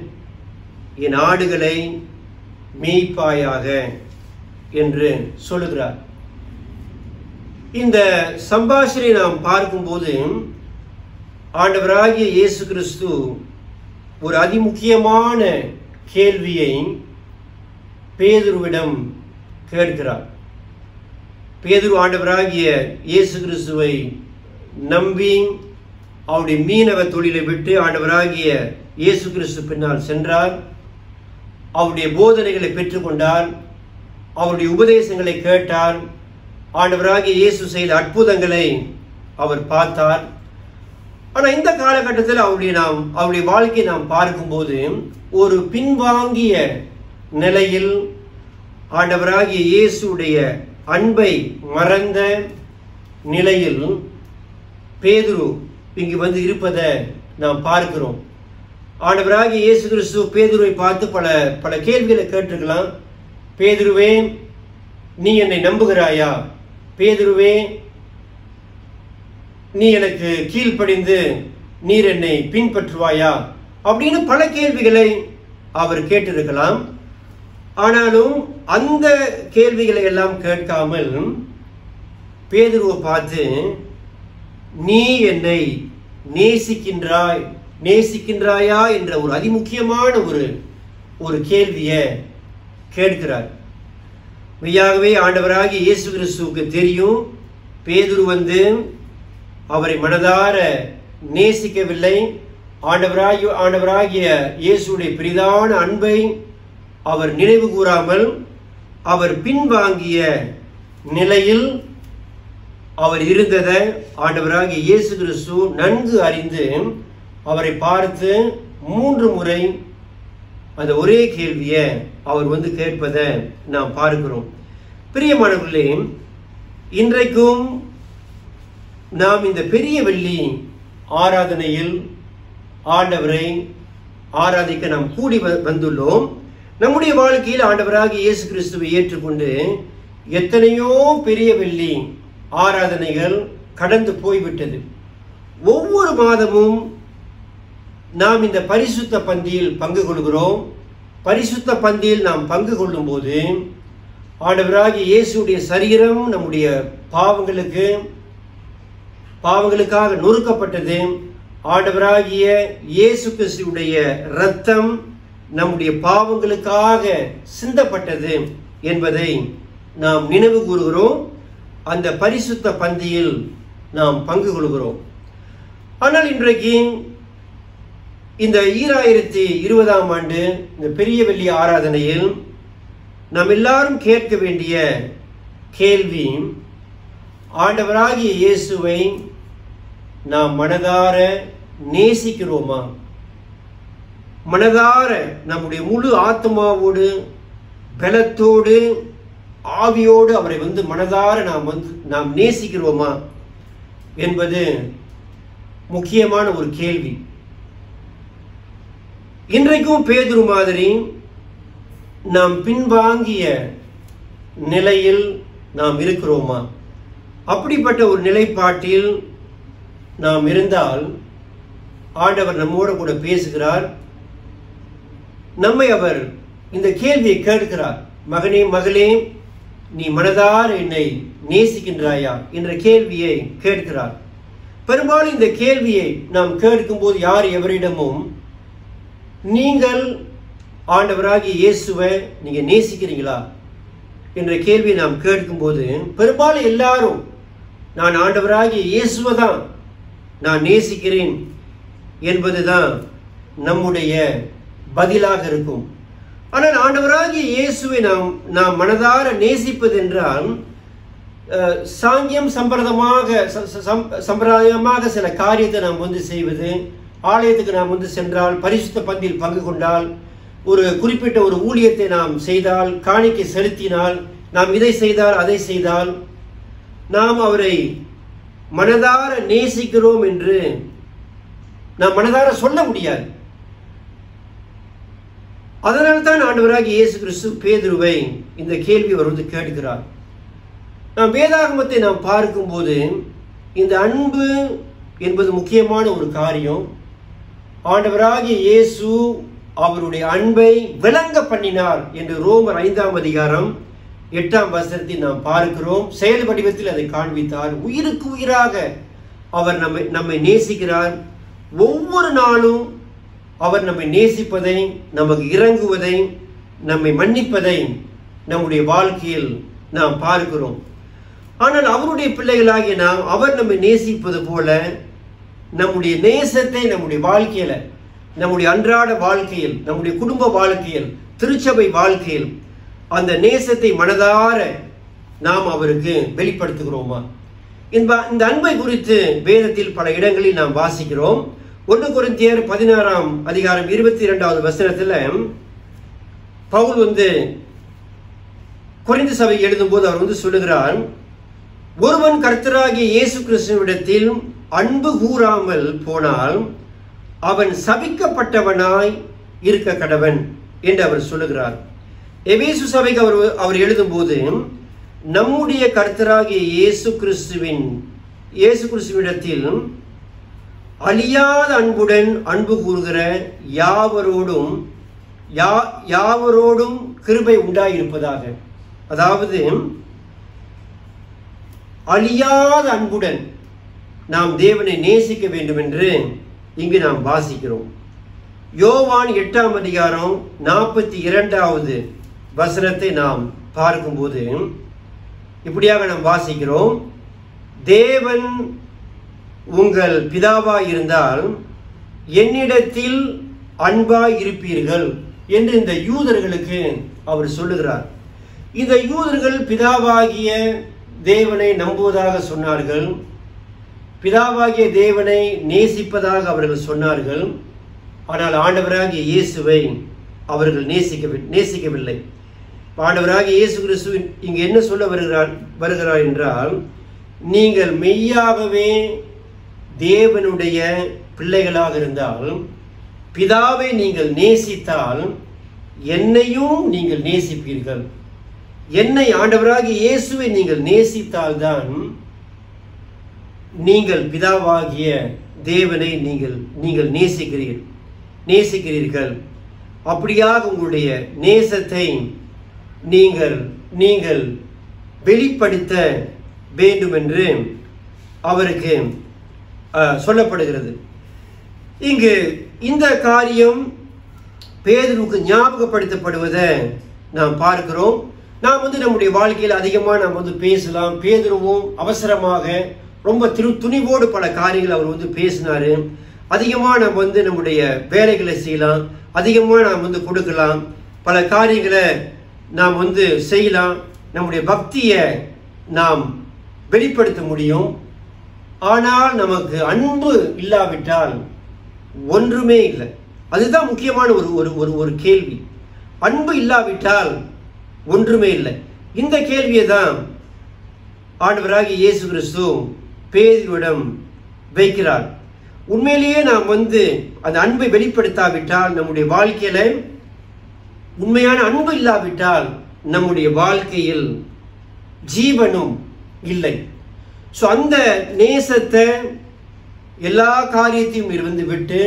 E: என் ஆடுகளை மேய்ப்பாயாக என்று சொல்லுகிறார் இந்த சம்பாஷணை நாம் பார்க்கும்போது ஆண்டவராகிய இயேசு கிறிஸ்து ஒரு அதிமுக்கியமான கேள்வியை பேதுருவிடம் கேட்கிறார் பேதுரு ஆண்டவராகிய இயேசு கிறிஸ்துவை நம்பி அவருடைய மீனவ தொழிலை விட்டு ஆண்டவராகிய இயேசு கிறிஸ்து பின்னால் சென்றார் அவருடைய போதனைகளை பெற்றுக்கொண்டார் அவருடைய உபதேசங்களை கேட்டார் ஆண்டவராகிய இயேசு செய்த அற்புதங்களை அவர் பார்த்தார் ஆனா இந்த காலகட்டத்தில் அவருடைய நாம் அவருடைய வாழ்க்கையை நாம் பார்க்கும்போது ஒரு பின்வாங்கிய நிலையில் ஆண்டவராகிய இயேசுடைய அன்பை மறந்த நிலையில் பேதுரு இங்கு வந்து இருப்பதை நாம் பார்க்கிறோம் ஆண்டவராகிய இயேசு கிறிஸ்து பேதுருவை பார்த்து பல பல கேள்விகளை கேட்டிருக்கலாம் பேதுருவே நீ என்னை நம்புகிறாயா பேதுருவே நீ எனக்கு கீழ்ப்படிந்து நீர் என்னை பின்பற்றுவாயா அப்படின்னு பல கேள்விகளை அவர் கேட்டிருக்கலாம் ஆனாலும் அந்த கேள்விகளை எல்லாம் கேட்காமல் பேதுருவை பார்த்து நீ என்னை நேசிக்கின்றாய் நேசிக்கின்றாயா என்ற ஒரு அதிமுக்கியமான ஒரு ஒரு கேள்வியை கேட்கிறார் மெய்யாகவே ஆண்டவராகிய இயேசு கிறிஸ்துவுக்கு தெரியும் பேதுரு வந்து அவரை மனதார நேசிக்கவில்லை ஆண்டவராகிய ஆண்டவராகிய இயேசுடைய பெரிதான அன்பை அவர் நினைவு கூறாமல் அவர் பின்வாங்கிய நிலையில் அவர் இருந்ததை ஆண்டவராகிய இயேசு கிறிஸ்து நன்கு அறிந்து அவரை பார்த்து மூன்று முறை அந்த ஒரே கேள்வியை அவர் வந்து கேட்பதை நாம் பார்க்கிறோம் பிரியமானவர்களே இன்றைக்கும் நாம் இந்த பெரிய வெள்ளி ஆராதனையில் ஆண்டவரை ஆராதிக்க நாம் கூடி வ- வந்துள்ளோம் நம்முடைய வாழ்க்கையில் ஆண்டவராகிய இயேசு கிறிஸ்துவை ஏற்றுக்கொண்டு எத்தனையோ பெரிய வெள்ளி ஆராதனைகள் கடந்து போய்விட்டது ஒவ்வொரு மாதமும் நாம் இந்த பரிசுத்த பந்தியில் பங்கு கொள்கிறோம் பரிசுத்த பந்தியில் நாம் பங்கு கொள்ளும்போது ஆண்டவராகிய இயேசுடைய சரீரம் நம்முடைய பாவங்களுக்கு பாவங்களுக்காக நொறுக்கப்பட்டது ஆண்டவராகிய இயேசு கிறிஸ்துடைய இரத்தம் நம்முடைய பாவங்களுக்காக சிந்தப்பட்டது என்பதை நாம் நினைவு கூறுகிறோம் அந்த பரிசுத்த பந்தியில் நாம் பங்கு கொள்கிறோம் ஆனால் இன்றைக்கு இந்த ஈராயிரத்தி இருபதாம் ஆண்டு இந்த பெரிய வெள்ளி ஆராதனையில் நாம் எல்லாரும் கேட்க வேண்டிய கேள்வி ஆண்டவராகிய இயேசுவை நாம் மனதார நேசிக்கிறோமா மனதார நம்முடைய முழு ஆத்மாவோடு பலத்தோடு ஆவியோடு அவரை வந்து மனதார நாம் வந்து நாம் நேசிக்கிறோமா என்பது முக்கியமான ஒரு கேள்வி இன்றைக்கும் பேதுரு மாதிரி நாம் பின்வாங்கிய நிலையில் நாம் இருக்கிறோமா அப்படிப்பட்ட ஒரு நிலைப்பாட்டில் நாம் இருந்தால் ஆண்டவர் நம்மோடு கூட பேசுகிறார் நம்மை அவர் இந்த கேள்வியை கேட்கிறார் மகனே மகளே நீ மனதார என்னை நேசிக்கின்றாயா என்ற கேள்வியை கேட்கிறார் பெரும்பாலும் இந்த கேள்வியை நாம் கேட்கும்போது யார் எவரிடமும் நீங்கள் ஆண்டவராகிய இயேசுவை நீங்க நேசிக்கிறீங்களா என்ற கேள்வியை நாம் கேட்கும்போது பெரும்பாலும் எல்லாரும் நான் ஆண்டவராகிய இயேசுவை தான் நான் நேசிக்கிறேன் என்பதுதான் நம்முடைய பதிலாக இருக்கும் ஆனால் ஆண்டவராகிய இயேசுவை நாம் நாம் மனதார நேசிப்பது என்றால் அஹ், சாங்கியம் சம்பிரதமாக ச- ச- சம்- சம்பிரதாயமாக சில காரியத்தை நாம் வந்து செய்வது ஆலயத்துக்கு நாம் வந்து சென்றால் பரிசுத்த பந்தியில் பங்கு கொண்டால் ஒரு குறிப்பிட்ட ஒரு ஊழியத்தை நாம் செய்தால் காணிக்கை செலுத்தினால் நாம் இதை செய்தால் அதை செய்தால் நாம் அவரை மனதார நேசிக்கிறோம் என்று நாம் மனதார சொல்ல முடியாது அதனால் தான் ஆண்டவராகிய இயேசு கிறிஸ்து பேதுருவை இந்த கேள்வி அவர் வந்து கேட்கிறார் நாம் வேதாகமத்தை நாம் பார்க்கும்போது இந்த அன்பு என்பது முக்கியமான ஒரு காரியம் ஆண்டவராகிய இயேசு அவருடைய அன்பை விளங்க பண்ணினார் என்று ரோமர் ஐந்தாம் அதிகாரம் எட்டாம் வசனத்தில் நாம் பார்க்கிறோம் செயல் வடிவத்தில் அதை காண்பித்தார் உயிருக்கு உயிராக அவர் நம்மை நம்மை நேசிக்கிறார் ஒவ்வொரு நாளும் அவர் நம்மை நேசிப்பதை நமக்கு இறங்குவதை நம்மை மன்னிப்பதை நம்முடைய வாழ்க்கையில் நாம் பார்க்கிறோம் ஆனால் அவருடைய பிள்ளைகளாகிய நாம் அவர் நம்மை நேசிப்பது போல நம்முடைய நேசத்தை நம்முடைய வாழ்க்கையில நம்முடைய அன்றாட வாழ்க்கையில் நம்முடைய குடும்ப வாழ்க்கையில் திருச்சபை வாழ்க்கையில் அந்த நேசத்தை மனதார நாம் அவருக்கு வெளிப்படுத்துகிறோமா இந்த இந்த அன்பை குறித்து வேதத்தில் பல இடங்களில் நாம் வாசிக்கிறோம் ஒன்று கொரிந்தியர் பதினாறாம் அதிகாரம் இருபத்தி இரண்டாவது வசனத்துல பவுல் வந்து குறைந்த சபை எழுதும்போது அவர் வந்து சொல்லுகிறார் ஒருவன் கர்த்தராகிய இயேசு கிறிஸ்துவிடத்தில் அன்பு கூறாமல் போனால் அவன் சபிக்கப்பட்டவனாய் இருக்க கடவன் என்று அவர் சொல்லுகிறார் எபேசு சபைக்கு அவர் அவர் எழுதும்போது நம்முடைய கர்த்தராகிய இயேசு கிறிஸ்துவின் இயேசு கிறிஸ்துவிடத்தில் அழியாத அன்புடன் அன்பு கூறுகிற யாவரோடும் யா யாவரோடும் கிருபை உண்டாயிருப்பதாக அதாவது அழியாத அன்புடன் நாம் தேவனை நேசிக்க வேண்டும் என்று இங்கு நாம் வாசிக்கிறோம் யோவான் எட்டாம் அதிகாரம் நாற்பத்தி இரண்டாவது வசனத்தை நாம் பார்க்கும்போது இப்படியாக நாம் வாசிக்கிறோம் தேவன் உங்கள் பிதாவாய் இருந்தால் என்னிடத்தில் அன்பாய் இருப்பீர்கள் என்று இந்த யூதர்களுக்கு அவர் சொல்லுகிறார் இந்த யூதர்கள் பிதாவாகிய தேவனை நம்புவதாக சொன்னார்கள் பிதாவாகிய தேவனை நேசிப்பதாக அவர்கள் சொன்னார்கள் ஆனால் ஆண்டவராகிய இயேசுவை அவர்கள் நேசிக்க நேசிக்கவில்லை ஆண்டவராகிய இயேசு கிறிஸ்து இங்கு என்ன சொல்ல வருகிறார் வருகிறார் என்றால் நீங்கள் மெய்யாகவே தேவனுடைய பிள்ளைகளாக இருந்தால் பிதாவை நீங்கள் நேசித்தால் என்னையும் நீங்கள் நேசிப்பீர்கள் என்னை ஆண்டவராகிய இயேசுவை நீங்கள் நேசித்தால்தான் நீங்கள் பிதாவாகிய தேவனை நீங்கள் நீங்கள் நேசிக்கிறீர்கள் நேசிக்கிறீர்கள் அப்படியாக உங்களுடைய நேசத்தை நீங்கள் நீங்கள் வெளிப்படுத்த வேண்டும் என்று அவருக்கு அஹ், சொல்லப்படுகிறது இங்கு இந்த காரியம் பேதுருக்கு ஞாபகப்படுத்தப்படுவதை நாம் பார்க்கிறோம் நாம் வந்து நம்முடைய வாழ்க்கையில் அதிகமாக நாம் வந்து பேசலாம் பேதுருவும் அவசரமாக ரொம்ப திரு துணிவோடு பல காரியங்கள் அவர் வந்து பேசினாரு அதிகமாக நாம் வந்து நம்முடைய வேலைகளை செய்யலாம் அதிகமாக நாம் வந்து கொடுக்கலாம் பல காரியங்களை நாம் வந்து செய்யலாம் நம்முடைய பக்தியை நாம் வெளிப்படுத்த முடியும் ஆனால் நமக்கு அன்பு இல்லாவிட்டால் ஒன்றுமே இல்லை அதுதான் முக்கியமான ஒரு ஒரு ஒரு ஒரு கேள்வி அன்பு இல்லாவிட்டால் ஒன்றுமே இல்லை இந்த கேள்வியை தான் ஆண்டவராகிய இயேசு கிறிஸ்து பேதுருவிடம் வைக்கிறார் உண்மையிலேயே நாம் வந்து அந்த அன்பை வெளிப்படுத்தாவிட்டால் நம்முடைய வாழ்க்கையில உண்மையான அன்பு இல்லாவிட்டால் நம்முடைய வாழ்க்கையில் ஜீவனும் இல்லை ஸோ அந்த நேசத்தை எல்லா காரியத்தையும் இருந்து விட்டு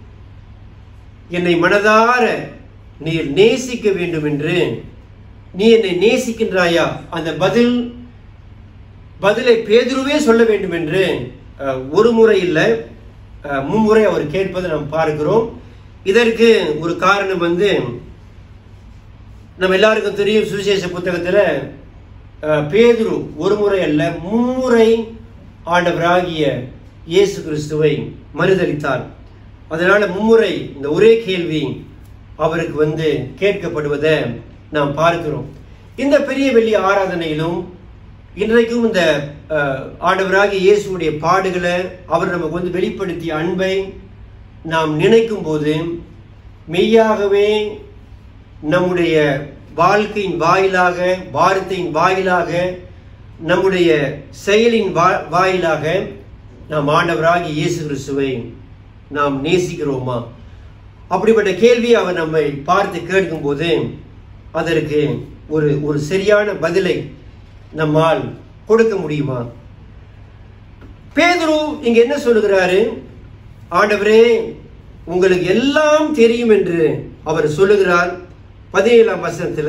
E: என்னை மனதார நீர் நேசிக்க வேண்டும் என்று நீ என்னை நேசிக்கின்றாயா அந்த பதில் பதிலை பேதுருவே சொல்ல வேண்டும் என்று அஹ், ஒரு முறை இல்லை அஹ், மும்முறை அவர் கேட்பதை நாம் பார்க்கிறோம் இதற்கு ஒரு காரணம் வந்து நம்ம எல்லாருக்கும் தெரியும் சுவிசேஷ புத்தகத்துல அஹ், பேதுரு ஒரு முறை அல்ல மும்முறை ஆண்டவராகிய இயேசு கிறிஸ்துவை மறுதளித்தார் அதனால மும்முறை இந்த ஒரே கேள்வி அவருக்கு வந்து கேட்கப்படுவதை நாம் பார்க்கிறோம் இந்த பெரிய வெள்ளி ஆராதனையிலும் இன்றைக்கும் இந்த அஹ், ஆண்டவராகிய இயேசுடைய பாடுகளை அவர் நமக்கு வந்து வெளிப்படுத்திய அன்பை நாம் நினைக்கும் போது மெய்யாகவே நம்முடைய வாழ்க்கையின் வாயிலாக வார்த்தையின் வாயிலாக நம்முடைய செயலின் வா- வாயிலாக நாம் ஆண்டவராகிய இயேசு கிறிஸ்துவை நாம் நேசிக்கிறோமா அப்படிப்பட்ட கேள்வியை அவர் நம்மை பார்த்து கேட்கும்போது அதற்கு ஒரு ஒரு சரியான பதிலை நம்மால் கொடுக்க முடியுமா பேதுரு இங்க என்ன சொல்லுகிறாரு ஆண்டவரே உங்களுக்கு எல்லாம் தெரியும் என்று அவர் சொல்லுகிறார் பதினேழாம் வசனத்துல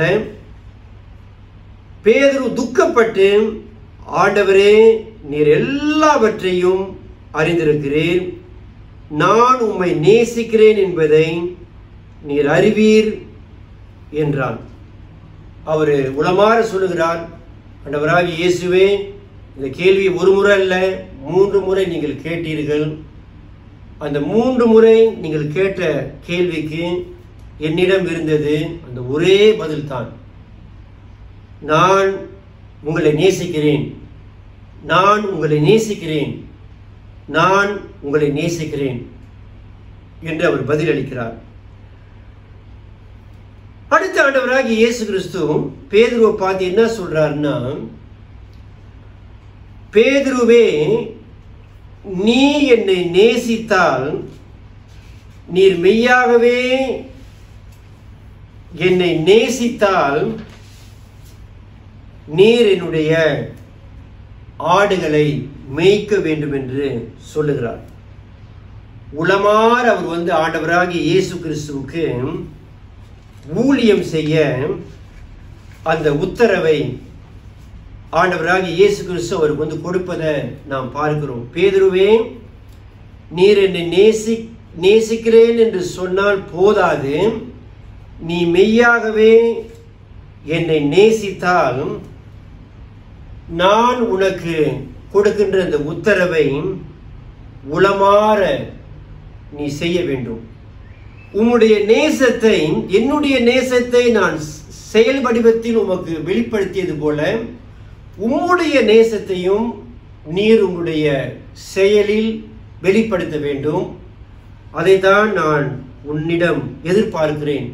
E: பேதுரு துக்கப்பட்டு ஆண்டவரே நீர் எல்லாவற்றையும் அறிந்திருக்கிறீர் நான் உம்மை நேசிக்கிறேன் என்பதை நீர் அறிவீர் என்றான் அவர் உளமாற சொல்லுகிறார் ஆண்டவராகிய இயேசுவே இந்த கேள்வி ஒரு முறை அல்ல மூன்று முறை நீங்கள் கேட்டீர்கள் அந்த மூன்று முறை நீங்கள் கேட்ட கேள்விக்கு என்னிடம் இருந்தது அந்த ஒரே பதில் தான் நான் உங்களை நேசிக்கிறேன் நான் உங்களை நேசிக்கிறேன் நான் உங்களை நேசிக்கிறேன் என்று அவர் பதிலளிக்கிறார் அடுத்த ஆண்டவராகிய இயேசு கிறிஸ்து பேதுருவை பார்த்து என்ன சொல்றாருன்னா பேதுருவே நீ என்னை நேசித்தால் நீர் மெய்யாகவே என்னை நேசித்தால் நீர் என்னுடைய ஆடுகளை மேய்க்க வேண்டும் என்று சொல்லுகிறார் உளமார் அவர் வந்து ஆண்டவராகிய இயேசு கிறிஸ்துவுக்கு ஊழியம் செய்ய அந்த உத்தரவை ஆண்டவராகிய இயேசு கிறிஸ்து அவருக்கு வந்து கொடுப்பதை நாம் பார்க்கிறோம் பேதுருவே நீர் என்னை நேசி நேசிக்கிறேன் என்று சொன்னால் போதாது நீ மெய்யாகவே என்னை நேசித்தால் நான் உனக்கு கொடுக்கின்ற இந்த உத்தரவை உளமாற நீ செய்ய வேண்டும் உம்முடைய நேசத்தை என்னுடைய நேசத்தை நான் செயல் வடிவத்தில் உமக்கு வெளிப்படுத்தியது போல உம்முடைய நேசத்தையும் நீர் உம்முடைய செயலில் வெளிப்படுத்த வேண்டும் அதைத்தான் நான் உன்னிடம் எதிர்பார்க்கிறேன்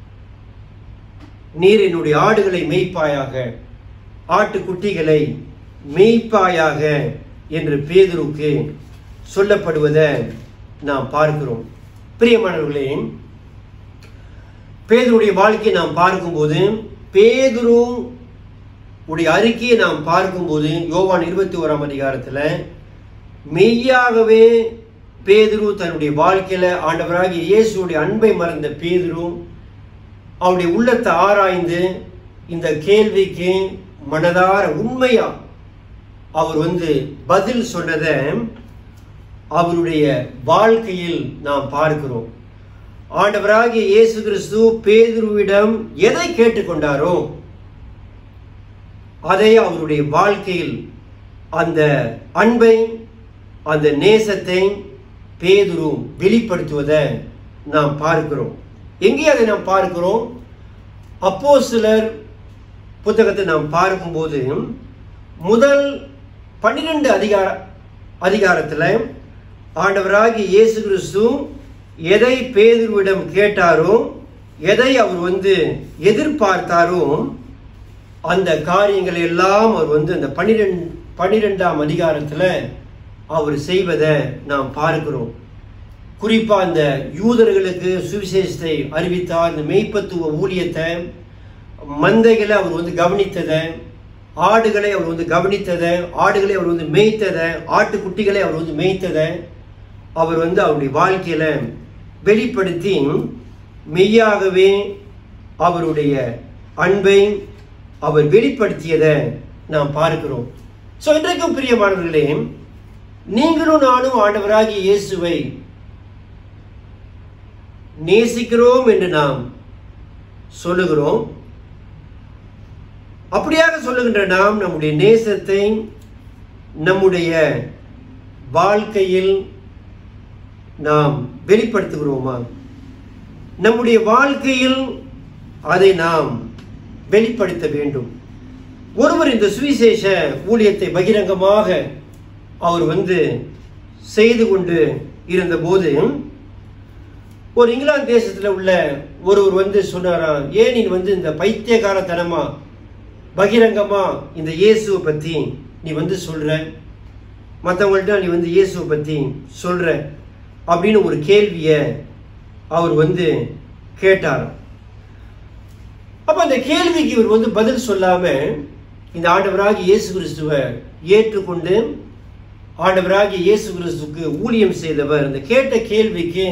E: நீர் என்னுடைய ஆடுகளை மேய்ப்பாயாக ஆட்டுக்குட்டிகளை மேய்ப்பாயாக என்று பேதுருக்கு சொல்லப்படுவதை நாம் பார்க்கிறோம் பிரியமானவர்களே பேதுருடைய வாழ்க்கையை நாம் பார்க்கும்போது பேதுரு உடைய அறிக்கையை நாம் பார்க்கும்போது யோவான் இருபத்தி ஓராம் அதிகாரத்துல மெய்யாகவே பேதுரு தன்னுடைய வாழ்க்கையில ஆண்டவராகிய இயேசுடைய அன்பை மறந்த பேதுரு அவருடைய உள்ளத்தை ஆராய்ந்து இந்த கேள்விக்கு மனதார உண்மையா அவர் வந்து பதில் சொன்னதை அவருடைய வாழ்க்கையில் நாம் பார்க்கிறோம் ஆண்டவராகிய இயேசு கிறிஸ்து பேதுருவிடம் எதை கேட்டுக்கொண்டாரோ அதை அவருடைய வாழ்க்கையில் அந்த அன்பை அந்த நேசத்தை பேதுரு வெளிப்படுத்துவதை நாம் பார்க்கிறோம் எங்கே அதை நாம் பார்க்கிறோம் அப்போ சிலர் புத்தகத்தை நாம் பார்க்கும்போது முதல் பன்னிரெண்டு அதிகார அதிகாரத்தில் ஆண்டவராகிய இயேசு கிறிஸ்து எதை பேதுருவிடம் கேட்டாரோ எதை அவர் வந்து எதிர்பார்த்தாரோ அந்த காரியங்களை எல்லாம் அவர் வந்து அந்த பன்னிரெண்டு பன்னிரெண்டாம் அதிகாரத்தில் அவர் செய்வதை நாம் பார்க்கிறோம் குறிப்பா அந்த யூதர்களுக்கு சுவிசேஷத்தை அறிவித்தார் இந்த மெய்ப்பத்துவ ஊழியத்தை மந்தைகளை அவர் வந்து கவனித்ததை ஆடுகளை அவர் வந்து கவனித்ததை ஆடுகளை அவர் வந்து மேய்த்ததை ஆட்டுக்குட்டிகளை அவர் வந்து மேய்த்ததை அவர் வந்து அவருடைய வாழ்க்கையில வெளிப்படுத்தி மெய்யாகவே அவருடைய அன்பை அவர் வெளிப்படுத்தியதை நாம் பார்க்கிறோம் ஸோ இன்றைக்கும் பிரியமானவர்களே நீங்களும் நானும் ஆண்டவராகிய இயேசுவை நேசிக்கிறோம் என்று நாம் சொல்லுகிறோம் அப்படியாக சொல்லுகின்ற நாம் நம்முடைய நேசத்தை நம்முடைய வாழ்க்கையில் நாம் வெளிப்படுத்துகிறோமா நம்முடைய வாழ்க்கையில் அதை நாம் வெளிப்படுத்த வேண்டும் ஒருவர் இந்த சுவிசேஷ ஊழியத்தை பகிரங்கமாக அவர் வந்து செய்து கொண்டு இருந்தபோது ஒரு இங்கிலாந்து தேசத்தில் உள்ள ஒருவர் வந்து சொன்னாராம் ஏன் நீ வந்து இந்த பைத்தியகாரத்தனமா பகிரங்கமா இந்த இயேசுவை பத்தி நீ வந்து சொல்ற மற்றவங்கள்ட்ட நீ வந்து இயேசுவை பத்தி சொல்ற அப்படின்னு ஒரு கேள்வியை அவர் வந்து கேட்டார் அப்ப அந்த கேள்விக்கு இவர் வந்து பதில் சொல்லாம இந்த ஆண்டவராகிய இயேசு கிறிஸ்துவை ஏற்றுக்கொண்டு ஆண்டவராகிய இயேசு கிறிஸ்துவுக்கு ஊழியம் செய்தவர் அந்த கேட்ட கேள்விக்கு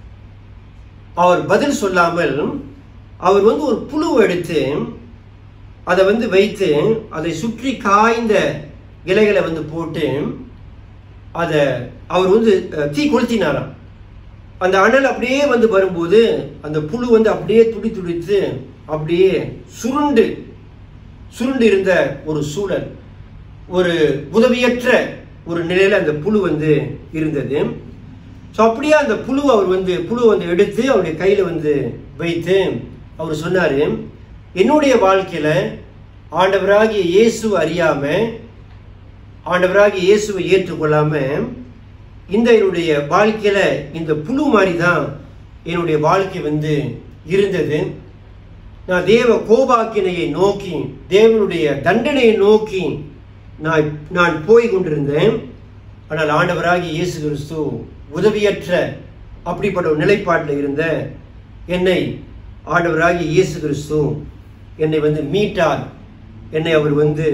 E: அவர் பதில் சொல்லாமல் அவர் வந்து ஒரு புழுவை எடுத்து அதை வந்து வைத்து அதை சுற்றி காய்ந்த இலைகளை வந்து போட்டு அதை அவர் வந்து அஹ், தீ கொளுத்தினாராம் அந்த அனல் அப்படியே வந்து வரும்போது அந்த புழு வந்து அப்படியே துடி துடித்து அப்படியே சுருண்டு சுருண்டு இருந்த ஒரு சூழல் ஒரு உதவியற்ற ஒரு நிலையில அந்த புழு வந்து இருந்தது ஸோ அப்படியே அந்த புழு அவர் வந்து புழு வந்து எடுத்து அவருடைய கையில வந்து வைத்து அவர் சொன்னாரு என்னுடைய வாழ்க்கையில ஆண்டவராகிய இயேசு அறியாம ஆண்டவராகிய இயேசுவை ஏற்றுக்கொள்ளாம இந்த என்னுடைய வாழ்க்கையில இந்த புழு மாதிரி தான் என்னுடைய வாழ்க்கை வந்து இருந்தது நான் தேவ கோபாக்கினையை நோக்கி தேவனுடைய தண்டனையை நோக்கி நான் நான் போய் கொண்டிருந்தேன் ஆனால் ஆண்டவராகிய இயேசு கிறிஸ்து உதவியற்ற அப்படிப்பட்ட ஒரு நிலைப்பாட்டில் இருந்த என்னை ஆண்டவராகிய இயேசு கிறிஸ்து என்னை வந்து மீட்டார் என்னை அவர் வந்து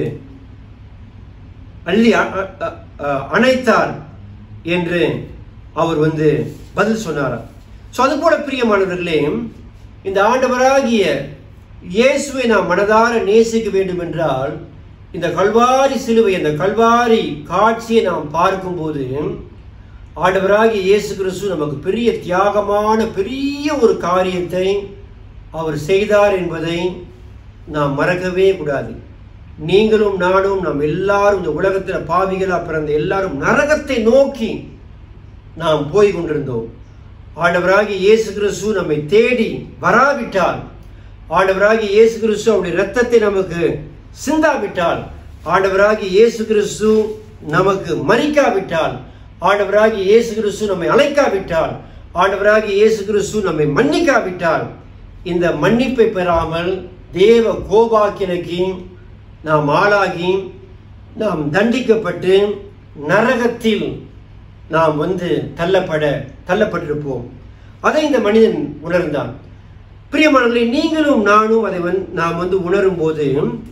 E: அள்ளி அ- அ- அ- அ- அணைத்தார் என்று அவர் வந்து பதில் சொன்னாராம் ஸோ அதுபோல பிரியமானவர்களே இந்த ஆண்டவராகிய இயேசுவை நாம் மனதார நேசிக்க வேண்டும் என்றால் இந்த கல்வாரி சிலுவை இந்த கல்வாரி காட்சியை நாம் பார்க்கும்போது ஆண்டவராகிய இயேசு கிறிஸ்து நமக்கு பெரிய தியாகமான பெரிய ஒரு காரியத்தை அவர் செய்தார் என்பதை நாம் மறக்கவே கூடாது நீங்களும் நானும் நாம் எல்லாரும் இந்த உலகத்தில் பாவிகளா பிறந்த எல்லாரும் நரகத்தை நோக்கி நாம் போய் கொண்டிருந்தோம் ஆண்டவராகிய இயேசு கிறிஸ்து நம்மை தேடி வராவிட்டால் ஆண்டவராகிய இயேசு கிறிஸ்து அவருடைய ரத்தத்தை நமக்கு சிந்தாவிட்டால் ஆண்டவராகிய இயேசு கிறிஸ்து நமக்கு மறிக்காவிட்டால் ஆண்டவராகிய இயேசு கிறிஸ்து நம்மை அழைக்காவிட்டால் ஆண்டவராகிய இயேசு கிறிஸ்து நம்மை மன்னிக்காவிட்டால் இந்த மன்னிப்பை பெறாமல் தேவ கோபாக்கினைக்கு நாம் ஆளாகி நாம் தண்டிக்கப்பட்டு நரகத்தில் நாம் வந்து தள்ளப்பட தள்ளப்பட்டிருப்போம் அதை இந்த மனிதன் உணர்ந்தான் பிரியமானவர்களே நீங்களும் நானும் அதை வந்து நாம் வந்து உணரும் போது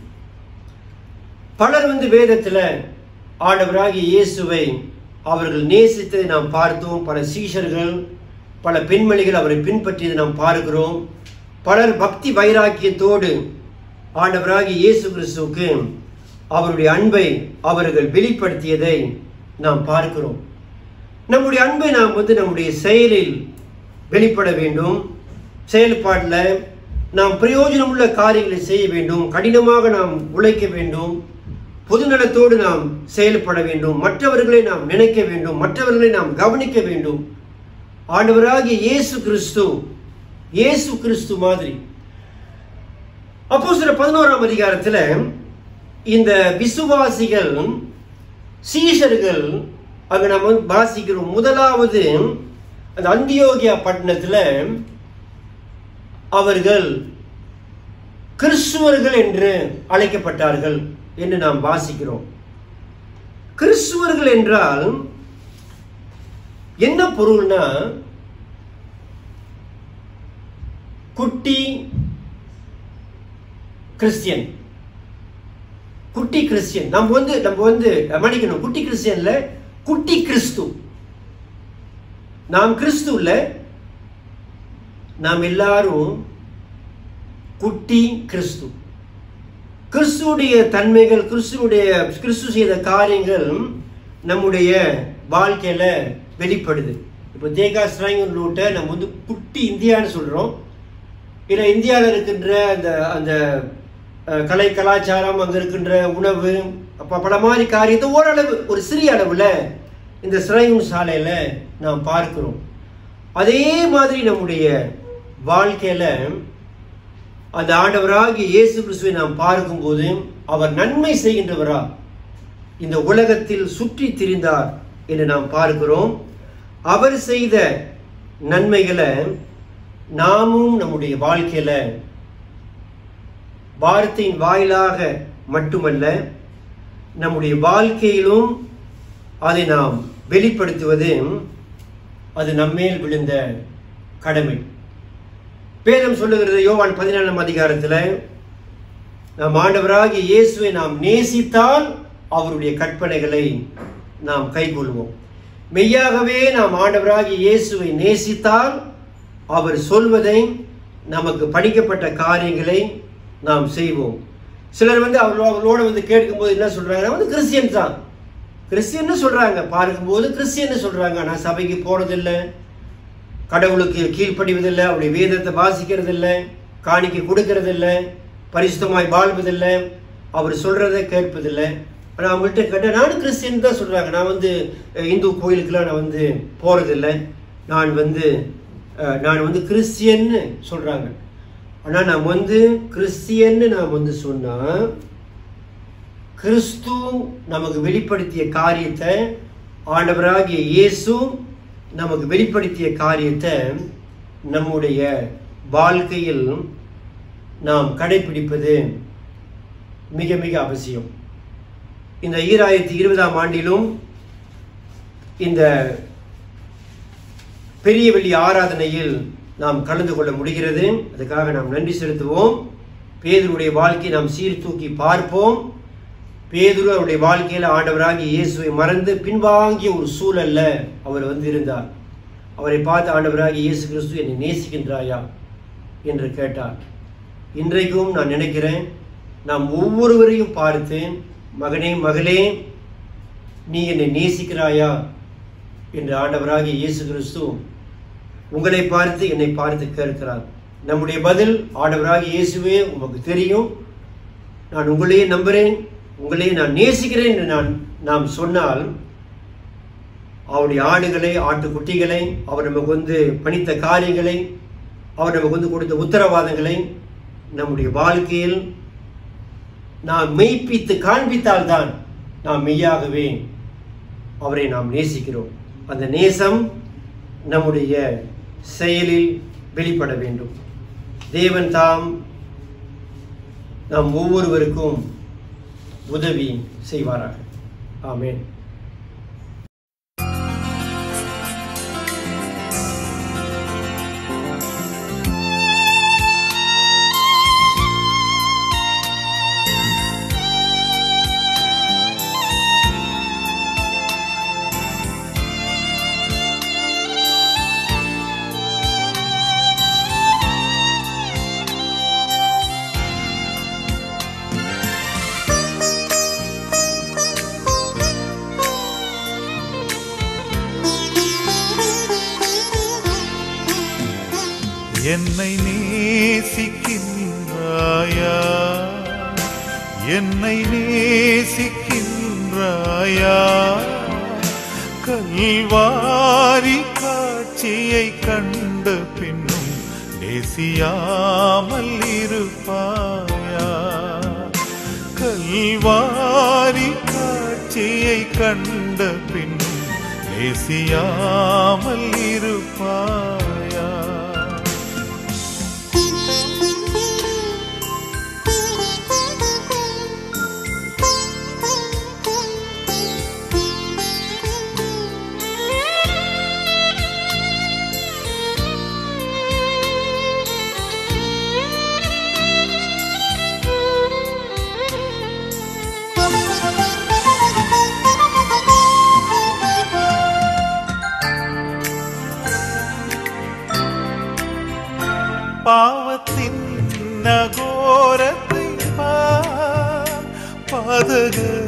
E: பலர் வந்து வேதத்துல ஆண்டவராகிய இயேசுவை அவர்கள் நேசித்ததை நாம் பார்த்தோம் பல சீஷர்கள் பல பெண்மணிகள் அவரை பின்பற்றியதை நாம் பார்க்கிறோம் பலர் பக்தி வைராக்கியத்தோடு ஆண்டவராகிய இயேசு கிறிஸ்துவுக்கு அவருடைய அன்பை அவர்கள் வெளிப்படுத்தியதை நாம் பார்க்கிறோம் நம்முடைய அன்பை நாம் வந்து நம்முடைய செயலில் வெளிப்பட வேண்டும் செயல்பாட்டில் நாம் பிரயோஜனமுள்ள காரியங்களை செய்ய வேண்டும் கடினமாக நாம் உழைக்க வேண்டும் பொதுநலத்தோடு நாம் செயல்பட வேண்டும் மற்றவர்களை நாம் நினைக்க வேண்டும் மற்றவர்களை நாம் கவனிக்க வேண்டும் ஆண்டவராகிய இயேசு கிறிஸ்து இயேசு கிறிஸ்து மாதிரி அப்போ சில பதினோராம் அதிகாரத்துல இந்த விசுவாசிகள் சீஷர்கள் அங்க நம்ம வந்து வாசிக்கிறோம் முதலாவது அந்த அந்தியோகியா பட்டணத்துல அவர்கள் கிறிஸ்துவர்கள் என்று அழைக்கப்பட்டார்கள் என்று நாம் வாசிக்கிறோம் கிறிஸ்துவர்கள் என்றால் என்ன பொருள்னா குட்டி கிறிஸ்டியன் குட்டி கிறிஸ்டியன் நம்ம வந்து நம்ம வந்து மன்னிக்கணும் குட்டி கிறிஸ்டியன்ல குட்டி கிறிஸ்து நாம் கிறிஸ்து இல்ல நாம் எல்லாரும் குட்டி கிறிஸ்து கிறிஸ்துடைய தன்மைகள் கிறிஸ்துடைய கிறிஸ்து செய்த காரியங்கள் நம்முடைய வாழ்க்கையில வெளிப்படுது இப்போ தேகா ஸ்ராயின் ரூட்டை நம்ம வந்து குட்டி இந்தியான்னு சொல்கிறோம் இல்லை இந்தியாவில் இருக்கின்ற அந்த அந்த அஹ், கலை கலாச்சாரம் அங்கே இருக்கின்ற உணவு அப்போ பல மாதிரி காரியத்தை ஓரளவு ஒரு சிறிய அளவில் இந்த சிறையும் சாலையில் நாம் பார்க்கிறோம் அதே மாதிரி நம்முடைய வாழ்க்கையில் அந்த ஆண்டவராகிய இயேசு கிறிஸ்துவை நாம் பார்க்கும்போது அவர் நன்மை செய்கின்றவரா இந்த உலகத்தில் சுற்றி திரிந்தார் என்று நாம் பார்க்கிறோம் அவர் செய்த நன்மைகளை நாமும் நம்முடைய வாழ்க்கையில வார்த்தையின் வாயிலாக மட்டுமல்ல நம்முடைய வாழ்க்கையிலும் அதை நாம் வெளிப்படுத்துவது அது நம்மேல் விழுந்த கடமை வேதம் சொல்லுகிறது யோவான் பதினேழாம் அதிகாரத்தில் நாம் ஆண்டவராகிய இயேசுவை நாம் நேசித்தால் அவருடைய கற்பனைகளை நாம் கைக்கொள்வோம் மெய்யாகவே நாம் ஆண்டவராகிய இயேசுவை நேசித்தால் அவர் சொல்வதை நமக்கு படிக்கப்பட்ட காரியங்களை நாம் செய்வோம் சிலர் வந்து அவர்களோ அவர்களோட வந்து கேட்கும்போது என்ன சொல்றாங்க "நான் வந்து கிறிஸ்டியன் தான் கிறிஸ்டியன்னு சொல்றாங்க பார்க்கும்போது கிறிஸ்டியன்னு சொல்றாங்க நான் சபைக்கு போறதில்லை கடவுளுக்கு கீழ்ப்படிவதில்லை அவருடைய வேதத்தை வாசிக்கிறதில்லை காணிக்கை கொடுக்கறதில்லை பரிசுத்தமாய் வாழ்வதில்லை அவர் சொல்றதை கேட்பதில்லை ஆனால் அவங்கள்ட்ட கேட்டால் நானும் கிறிஸ்டியன் தான் சொல்கிறாங்க நான் வந்து அஹ், இந்து கோயிலுக்கெல்லாம் நான் வந்து போகிறதில்லை நான் வந்து அஹ், நான் வந்து கிறிஸ்டியன்னு சொல்கிறாங்க ஆனால் நாம் வந்து கிறிஸ்டியன்னு நாம் வந்து சொன்னால் கிறிஸ்து நமக்கு வெளிப்படுத்திய காரியத்தை ஆண்டவராகிய இயேசு நமக்கு வெளிப்படுத்திய காரியத்தை நம்முடைய வாழ்க்கையில் நாம் கடைபிடிப்பது மிக மிக அவசியம் இந்த ஈராயிரத்தி இருபதாம் ஆண்டிலும் இந்த பெரிய வெள்ளி ஆராதனையில் நாம் கலந்து கொள்ள முடிகிறது அதுக்காக நாம் நன்றி செலுத்துவோம் பேதருடைய வாழ்க்கையை நாம் சீர்தூக்கி பார்ப்போம் பேதுரு அவருடைய வாழ்க்கையில் ஆண்டவராகிய இயேசுவை மறந்து பின்வாங்கிய ஒரு சூழல்ல அவர் வந்து இருந்தார் அவரை பார்த்து ஆண்டவராகிய இயேசு கிறிஸ்து என்னை நேசிக்கின்றாயா என்று கேட்டார் இன்றைக்கும் நான் நினைக்கிறேன் நாம் ஒவ்வொருவரையும் பார்த்து மகனே மகளே நீ என்னை நேசிக்கிறாயா என்று ஆண்டவராகிய இயேசு கிறிஸ்து உங்களை பார்த்து என்னை பார்த்து கேட்கிறார் நம்முடைய பதில் ஆண்டவராகிய இயேசுவே உமக்கு தெரியும் நான் உங்களையே நம்புகிறேன் உங்களையே நான் நேசிக்கிறேன் என்று நான் நாம் சொன்னால் அவருடைய ஆடுகளை ஆட்டுக்குட்டிகளை அவர் நமக்கு வந்து பணித்த காரியங்களை அவர் நமக்கு வந்து கொடுத்த உத்தரவாதங்களை நம்முடைய வாழ்க்கையில் நாம் மெய்ப்பித்து காண்பித்தால்தான் நாம் மெய்யாகவே அவரை நாம் நேசிக்கிறோம் அந்த நேசம் நம்முடைய செயலில் வெளிப்பட வேண்டும் தேவன் தாம் நாம் ஒவ்வொருவருக்கும் உதவி செய்வாராக ஆமென்
G: என்னை நேசிக்கின்றாயா என்னை நேசிக்கின்றாயா கல்வாரி காட்சியை கண்ட பின்னும் நேசியாமல் இருப்பாயா கல்வாரி காட்சியை கண்ட பின்னும் நேசியாமல் இருப்பாயா பாவத்தின் நகோரத்தை பார்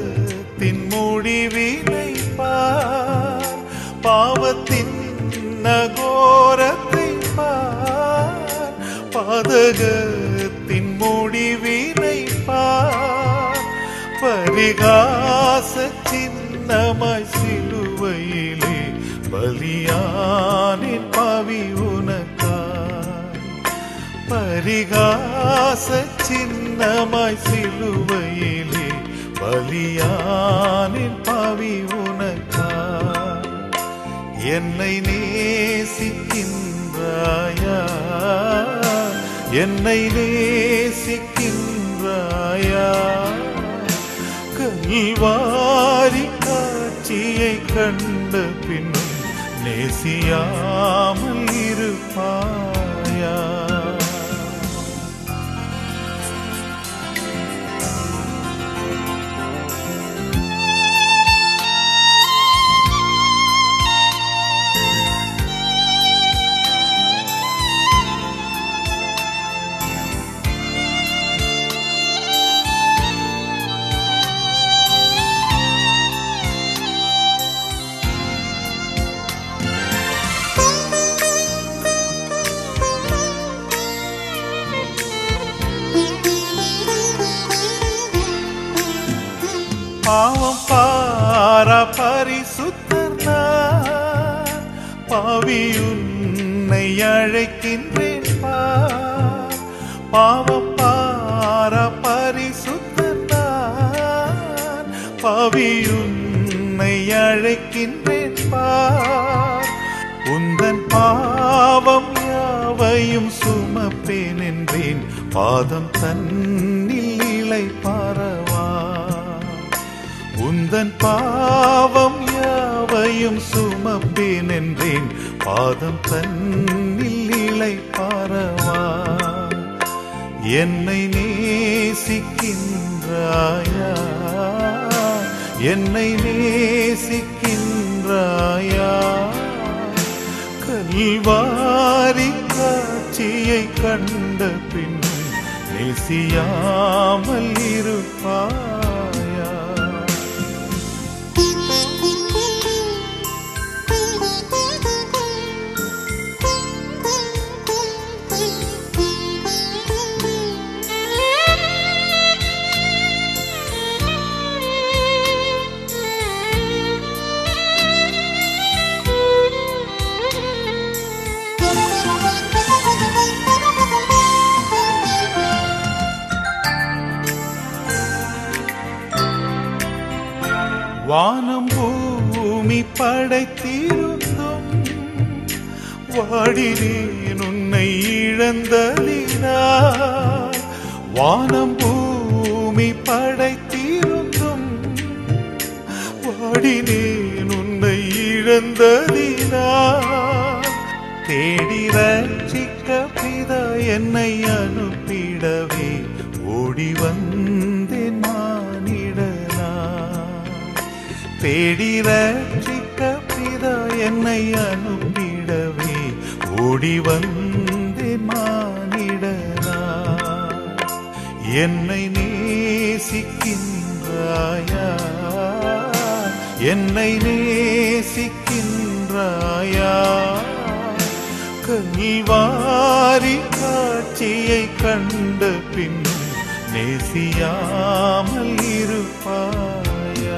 G: பாதகத்தின் முடிவினை பார் பாவத்தின் பாதகத்தின் முடிவினை பார் பரிகாச சின்னமாய் சிலுவையிலே பலியானின் பவி உனக்காய் பரிகாச சின்னமாய் சிலுவையிலே பலியானின் பவி உனக்காய் என்னை நேசிக்கின்றாயா என்னை நேசிக்கின்றாயா கல்வாரி காட்சியை கண்ட பின்னும் நேசியாமல் இருப்பாயா பாவம் பார பரிசுத்தர் நான் பாவி உன்னை அழைக்கின்றேன் பார் பாவம் பார பரிசுத்தர் நான் பாவி உன்னை அழைக்கின்றேன் பார் உந்தன் பாவம் யாவையும் சுமப்பேன் என்றேன் பாதம் தன்னில் இலை பாரவா உந்தன் பாவம் யாவையும் சுமப்பேன் என்றேன் பாதம் தன்னில் இலை பாரவா என்னை நேசிக்கின்றாயா என்னை நேசிக்கின்றாயா கல்வாரி காட்சியை கண்ட பின் நேசியாமல் இருப்பாயா வானம் பூமி படைத்திருந்தும் வாடினேன் உன்னை இழந்தலினா வானம் பூமி படைத்திருந்தும் வாடினேன் உன்னை இழந்தலினா தேடி ரட்சிக்க பிதா என்னை அனுப்பிடவே ஓடி வந்தேன் மானிடனா தேடி ரட்சிக்க பிதா என்னை அனுப்பிடவே ஓடி வந்தேன் மானிடனா என்னை நேசிக்கின்றாயா என்னை நேசிக்கின்றாயா கல்வாரி காட்சியை கண்ட பின் நேசியாமல் இருப்பாயா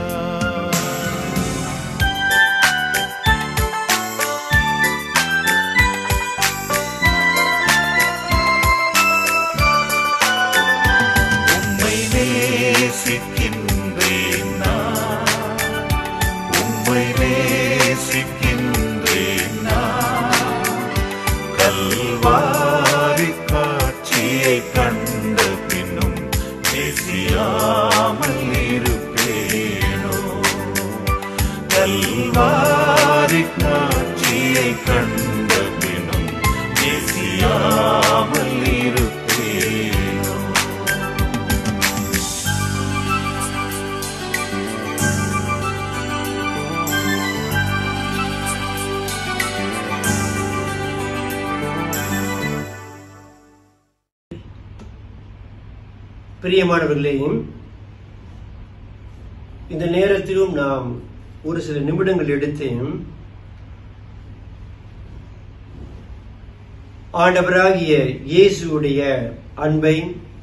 G: உம்மை நேசிக்கின்றேன் நான் உம்மை நேசிக்கின்றேன் நான் கல்வாரி காட்சியை கண்ட பின்னும் நேசியாமல் இருப்பேனோ கல்வாரி காட்சியை கண்ட பின்னும் நேசியாமல் இருப்பேனோ
E: பிரியமானவர்களே இந்த நேரத்திலும் நாம் ஒரு சில நிமிடங்கள் எடுத்து ஆண்டவராகிய இயேசுவுடைய அன்பை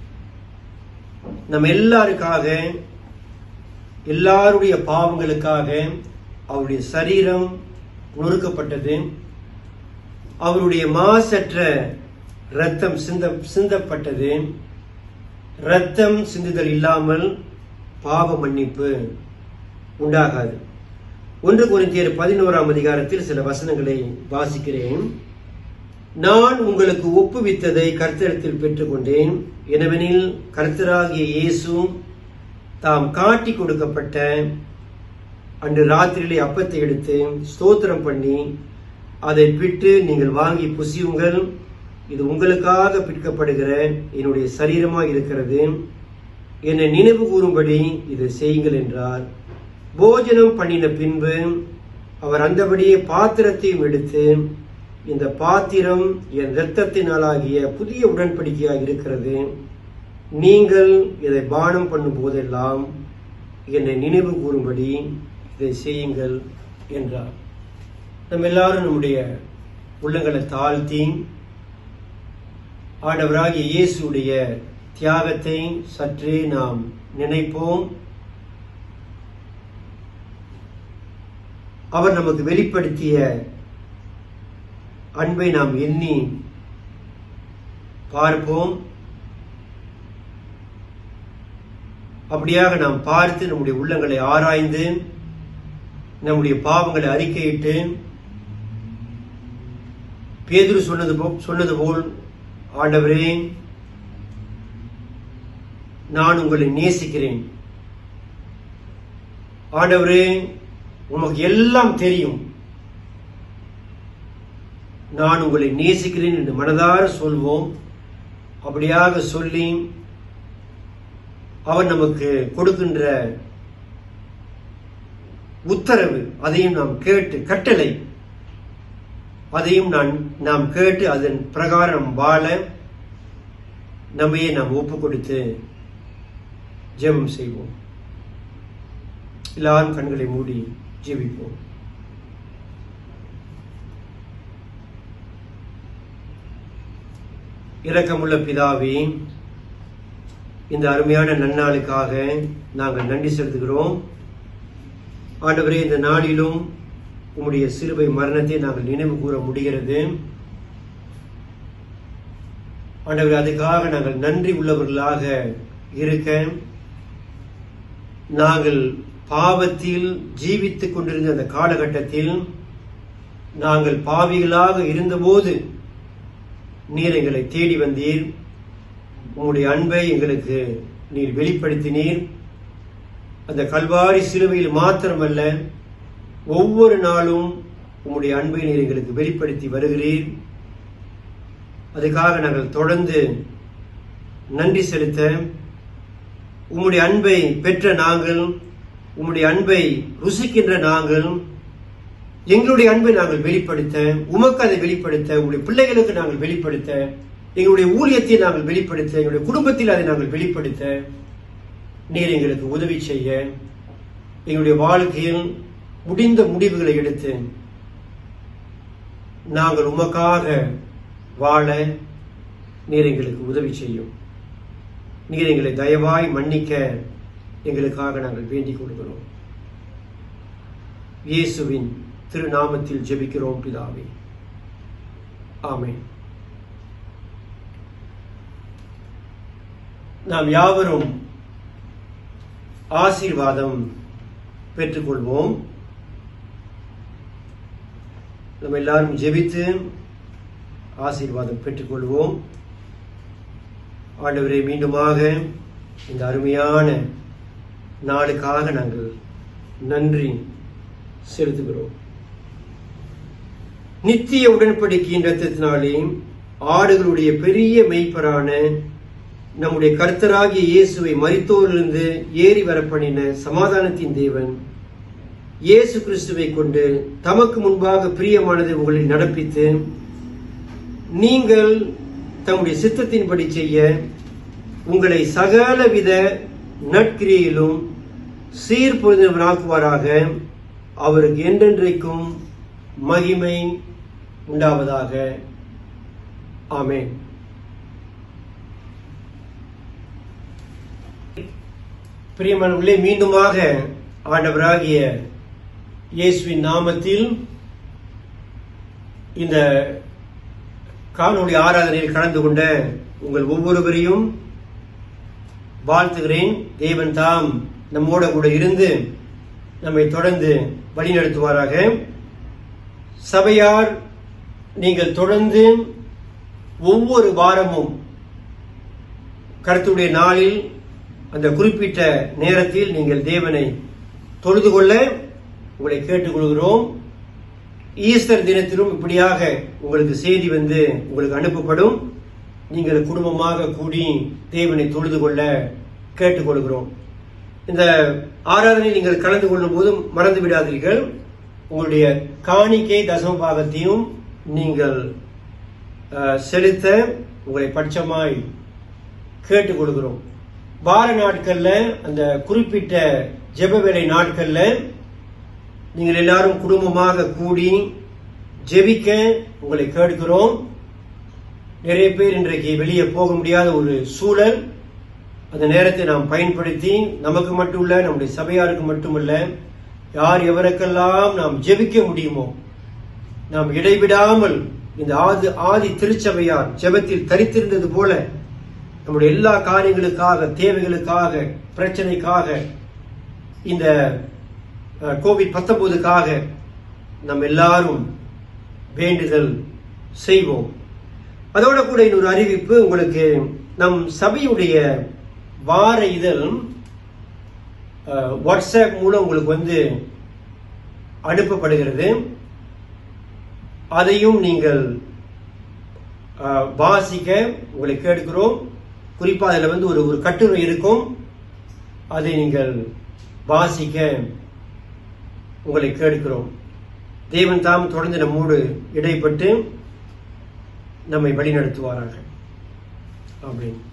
E: நம் எல்லாருக்காக எல்லாருடைய பாவங்களுக்காக அவருடைய சரீரம் நொறுக்கப்பட்டது அவருடைய மாசற்ற இரத்தம் சிந்த சிந்தப்பட்டது இரத்தம் சிந்துதல் இல்லாமல் பாவ மன்னிப்பு உண்டாகாது ஒன்று குருந்தியர் பதினோராம் அதிகாரத்தில் சில வசனங்களை வாசிக்கிறேன் நான் உங்களுக்கு ஒப்புவித்ததை கர்த்தரிடத்தில் பெற்றுக்கொண்டேன் எனவெனில் கர்த்தராகிய இயேசு தாம் காட்டி கொடுக்கப்பட்ட அன்று ராத்திரியிலே அப்பத்தை எடுத்து ஸ்தோத்திரம் பண்ணி அதை பிட்டு நீங்கள் வாங்கி புசியுங்கள் இது உங்களுக்காக பிற்கப்படுகிற என்னுடைய சரீரமாக இருக்கிறது என்னை நினைவு கூறும்படி இதை செய்யுங்கள் என்றார் போஜனம் பண்ணின பின்பு அவர் அந்தபடியே பாத்திரத்தையும் எடுத்து இந்த பாத்திரம் என் இரத்தத்தினாலாகிய புதிய உடன்படிக்கையாக இருக்கிறது நீங்கள் இதை பானம் பண்ணும் போதெல்லாம் என்னை நினைவு கூறும்படி இதை செய்யுங்கள் என்றார் நம்ம எல்லாரும் நம்முடைய உள்ளங்களை தாழ்த்தி ஆண்டவராகிய இயேசுடைய தியாகத்தை சற்றே நாம் நினைப்போம் அவர் நமக்கு வெளிப்படுத்திய அன்பை நாம் எண்ணி பார்ப்போம் அப்படியாக நாம் பார்த்து நம்முடைய உள்ளங்களை ஆராய்ந்து நம்முடைய பாவங்களை அறிக்கையிட்டு பேதுரு சொன்னது போ சொன்னது போல் ஆண்டவரே நான் உங்களை நேசிக்கிறேன் ஆண்டவரே உமக்கு எல்லாம் தெரியும் நான் உங்களை நேசிக்கிறேன் என்று மனதார சொல்வோம் அப்படியாக சொல்லி அவர் நமக்கு கொடுக்கின்ற உத்தரவு அதையும் நாம் கேட்டு கட்டளை அதையும் நான் நாம் கேட்டு அதன் பிரகாரம் வாழ நம்மையே நாம் ஒப்பு கொடுத்து ஜெபம் செய்வோம் எல்லாரும் கண்களை மூடி ஜெபிப்போம் இரக்கமுள்ள பிதாவே இந்த அருமையான நன்னாளுக்காக நாங்கள் நன்றி செலுத்துகிறோம் ஆண்டவரே இந்த நாளிலும் உம்முடைய சிறுவை மரணத்தை நாங்கள் நினைவு கூற முடிகிறது ஆண்டவரே அதுக்காக நாங்கள் நன்றி உள்ளவர்களாக இருக்க நாங்கள் பாவத்தில் ஜீவித்துக் கொண்டிருந்த அந்த காலகட்டத்தில் நாங்கள் பாவிகளாக இருந்தபோது நீர் எங்களை தேடி வந்தீர் உம்முடைய அன்பை எங்களுக்கு நீர் வெளிப்படுத்தினீர் அந்த கல்வாரி சிலுவையில் மாத்திரமல்ல ஒவ்வொரு நாளும் உம்முடைய அன்பை நீர் எங்களுக்கு வெளிப்படுத்தி வருகிறீர் அதுக்காக நாங்கள் தொடர்ந்து நன்றி செலுத்த உம்முடைய அன்பை பெற்ற நாங்கள் உம்முடைய அன்பை ருசிக்கின்ற நாங்கள் எங்களுடைய அன்பை நாங்கள் வெளிப்படுத்த உமக்கு அதை வெளிப்படுத்த உங்களுடைய பிள்ளைகளுக்கு நாங்கள் வெளிப்படுத்த எங்களுடைய ஊழியத்தை நாங்கள் வெளிப்படுத்த எங்களுடைய குடும்பத்தில் அதை நாங்கள் வெளிப்படுத்த நீர் எங்களுக்கு உதவி செய்ய எங்களுடைய வாழ்க்கையில் முடிந்த முடிவுகளை எடுத்து நாங்கள் உமக்காக வாழ நீர் எங்களுக்கு உதவி செய்யும் நீர் எங்களை தயவாய் மன்னிக்க எங்களுக்காக நாங்கள் வேண்டிக் கொள்கிறோம் இயேசுவின் திருநாமத்தில் ஜெபிக்கிறோம் பிதாவே ஆமென் நாம் யாவரும் ஆசீர்வாதம் பெற்றுக்கொள்வோம் நம்ம எல்லாரும் ஜெபித்து ஆசீர்வாதம் பெற்றுக்கொள்வோம் ஆண்டவரே மீண்டுமாக இந்த அருமையான நாளுக்காக நாங்கள் நன்றி செலுத்துகிறோம் நித்திய உடன்படிக்கையின் ரத்தத்தினாலே ஆடுகளுடைய பெரிய மெய்ப்பரான நம்முடைய கர்த்தராகிய இயேசுவை மரித்தோரிலிருந்து ஏறி வரப்பண்ணின சமாதானத்தின் தேவன் இயேசு கிறிஸ்துவை கொண்டு தமக்கு முன்பாக பிரியமானதை உங்களை நடப்பித்து நீங்கள் தம்முடைய சித்தத்தின்படி செய்ய உங்களை சகலவித நற்கிரியிலும் சீர்பொருந்தவனாக்குவாராக அவருக்கு என்றென்றைக்கும் மகிமை உண்டாவதாக ஆமென் பிரியமானவர்களே மீண்டுமாக ஆண்டவராகிய இயேசுவின் நாமத்தில் இந்த காணொளி ஆராதனையில் கலந்து கொண்ட உங்கள் ஒவ்வொருவரையும் வாழ்த்துகிறேன் தேவன் தாம் நம்மோட கூட இருந்து நம்மை தொடர்ந்து வழிநடத்துவாராக சபையார் நீங்கள் தொடர்ந்து ஒவ்வொரு வாரமும் கருத்துடைய நாளில் அந்த குறிப்பிட்ட நேரத்தில் நீங்கள் தேவனை தொழுது கொள்ள உங்களை கேட்டுக்கொள்கிறோம் ஈஸ்டர் தினத்திலும் இப்படியாக உங்களுக்கு செய்தி வந்து உங்களுக்கு அனுப்பப்படும் நீங்கள் குடும்பமாக கூடி தேவனை தொழுது கொள்ள கேட்டுக்கொள்கிறோம் இந்த ஆராதனை நீங்கள் கலந்து கொள்ளும் போதும் மறந்து விடாதீர்கள் உங்களுடைய காணிக்கை தசம பாகத்தையும் நீங்கள் அஹ், செலுத்த உங்களை பட்சமாய் கேட்டுக்கொள்கிறோம் வார நாட்கள்ல அந்த குறிப்பிட்ட ஜெப வேலை நாட்கள்ல நீங்கள் எல்லாரும் குடும்பமாக கூடி ஜெபிக்க உங்களை கேட்கிறோம் நிறைய பேர் இன்றைக்கு வெளியே போக முடியாத ஒரு சூழல் அந்த நேரத்தை நாம் பயன்படுத்தி நமக்கு மட்டும் இல்ல நம்முடைய சபையாருக்கு மட்டுமல்ல யார் எவருக்கெல்லாம் நாம் ஜெபிக்க முடியுமோ நாம் இடைவிடாமல் இந்த ஆதி ஆதி திருச்சபையார் ஜெபத்தில் தரித்திருந்தது போல நம்முடைய எல்லா காரியங்களுக்காக தேவைகளுக்காக பிரச்சனைக்காக இந்த அஹ், கோவிட் பத்தொன்பதுக்காக நம்ம எல்லாரும் வேண்டுதல் செய்வோம் அதோட கூட இன்னொரு அறிவிப்பு உங்களுக்கு நம் சபையுடைய வார இதழ் அஹ், வாட்ஸ்அப் மூலம் உங்களுக்கு வந்து அனுப்பப்படுகிறது அதையும் நீங்கள் அஹ், வாசிக்க உங்களை கேட்கிறோம் குறிப்பா அதில் வந்து ஒரு ஒரு கட்டுரை இருக்கும் அதை நீங்கள் வாசிக்க உங்களை கேட்கிறோம் தேவன் தாம் தொடர்ந்து நம்மோடு இடைப்பட்டு நம்மை வழிநடத்துவாராக ஆமென்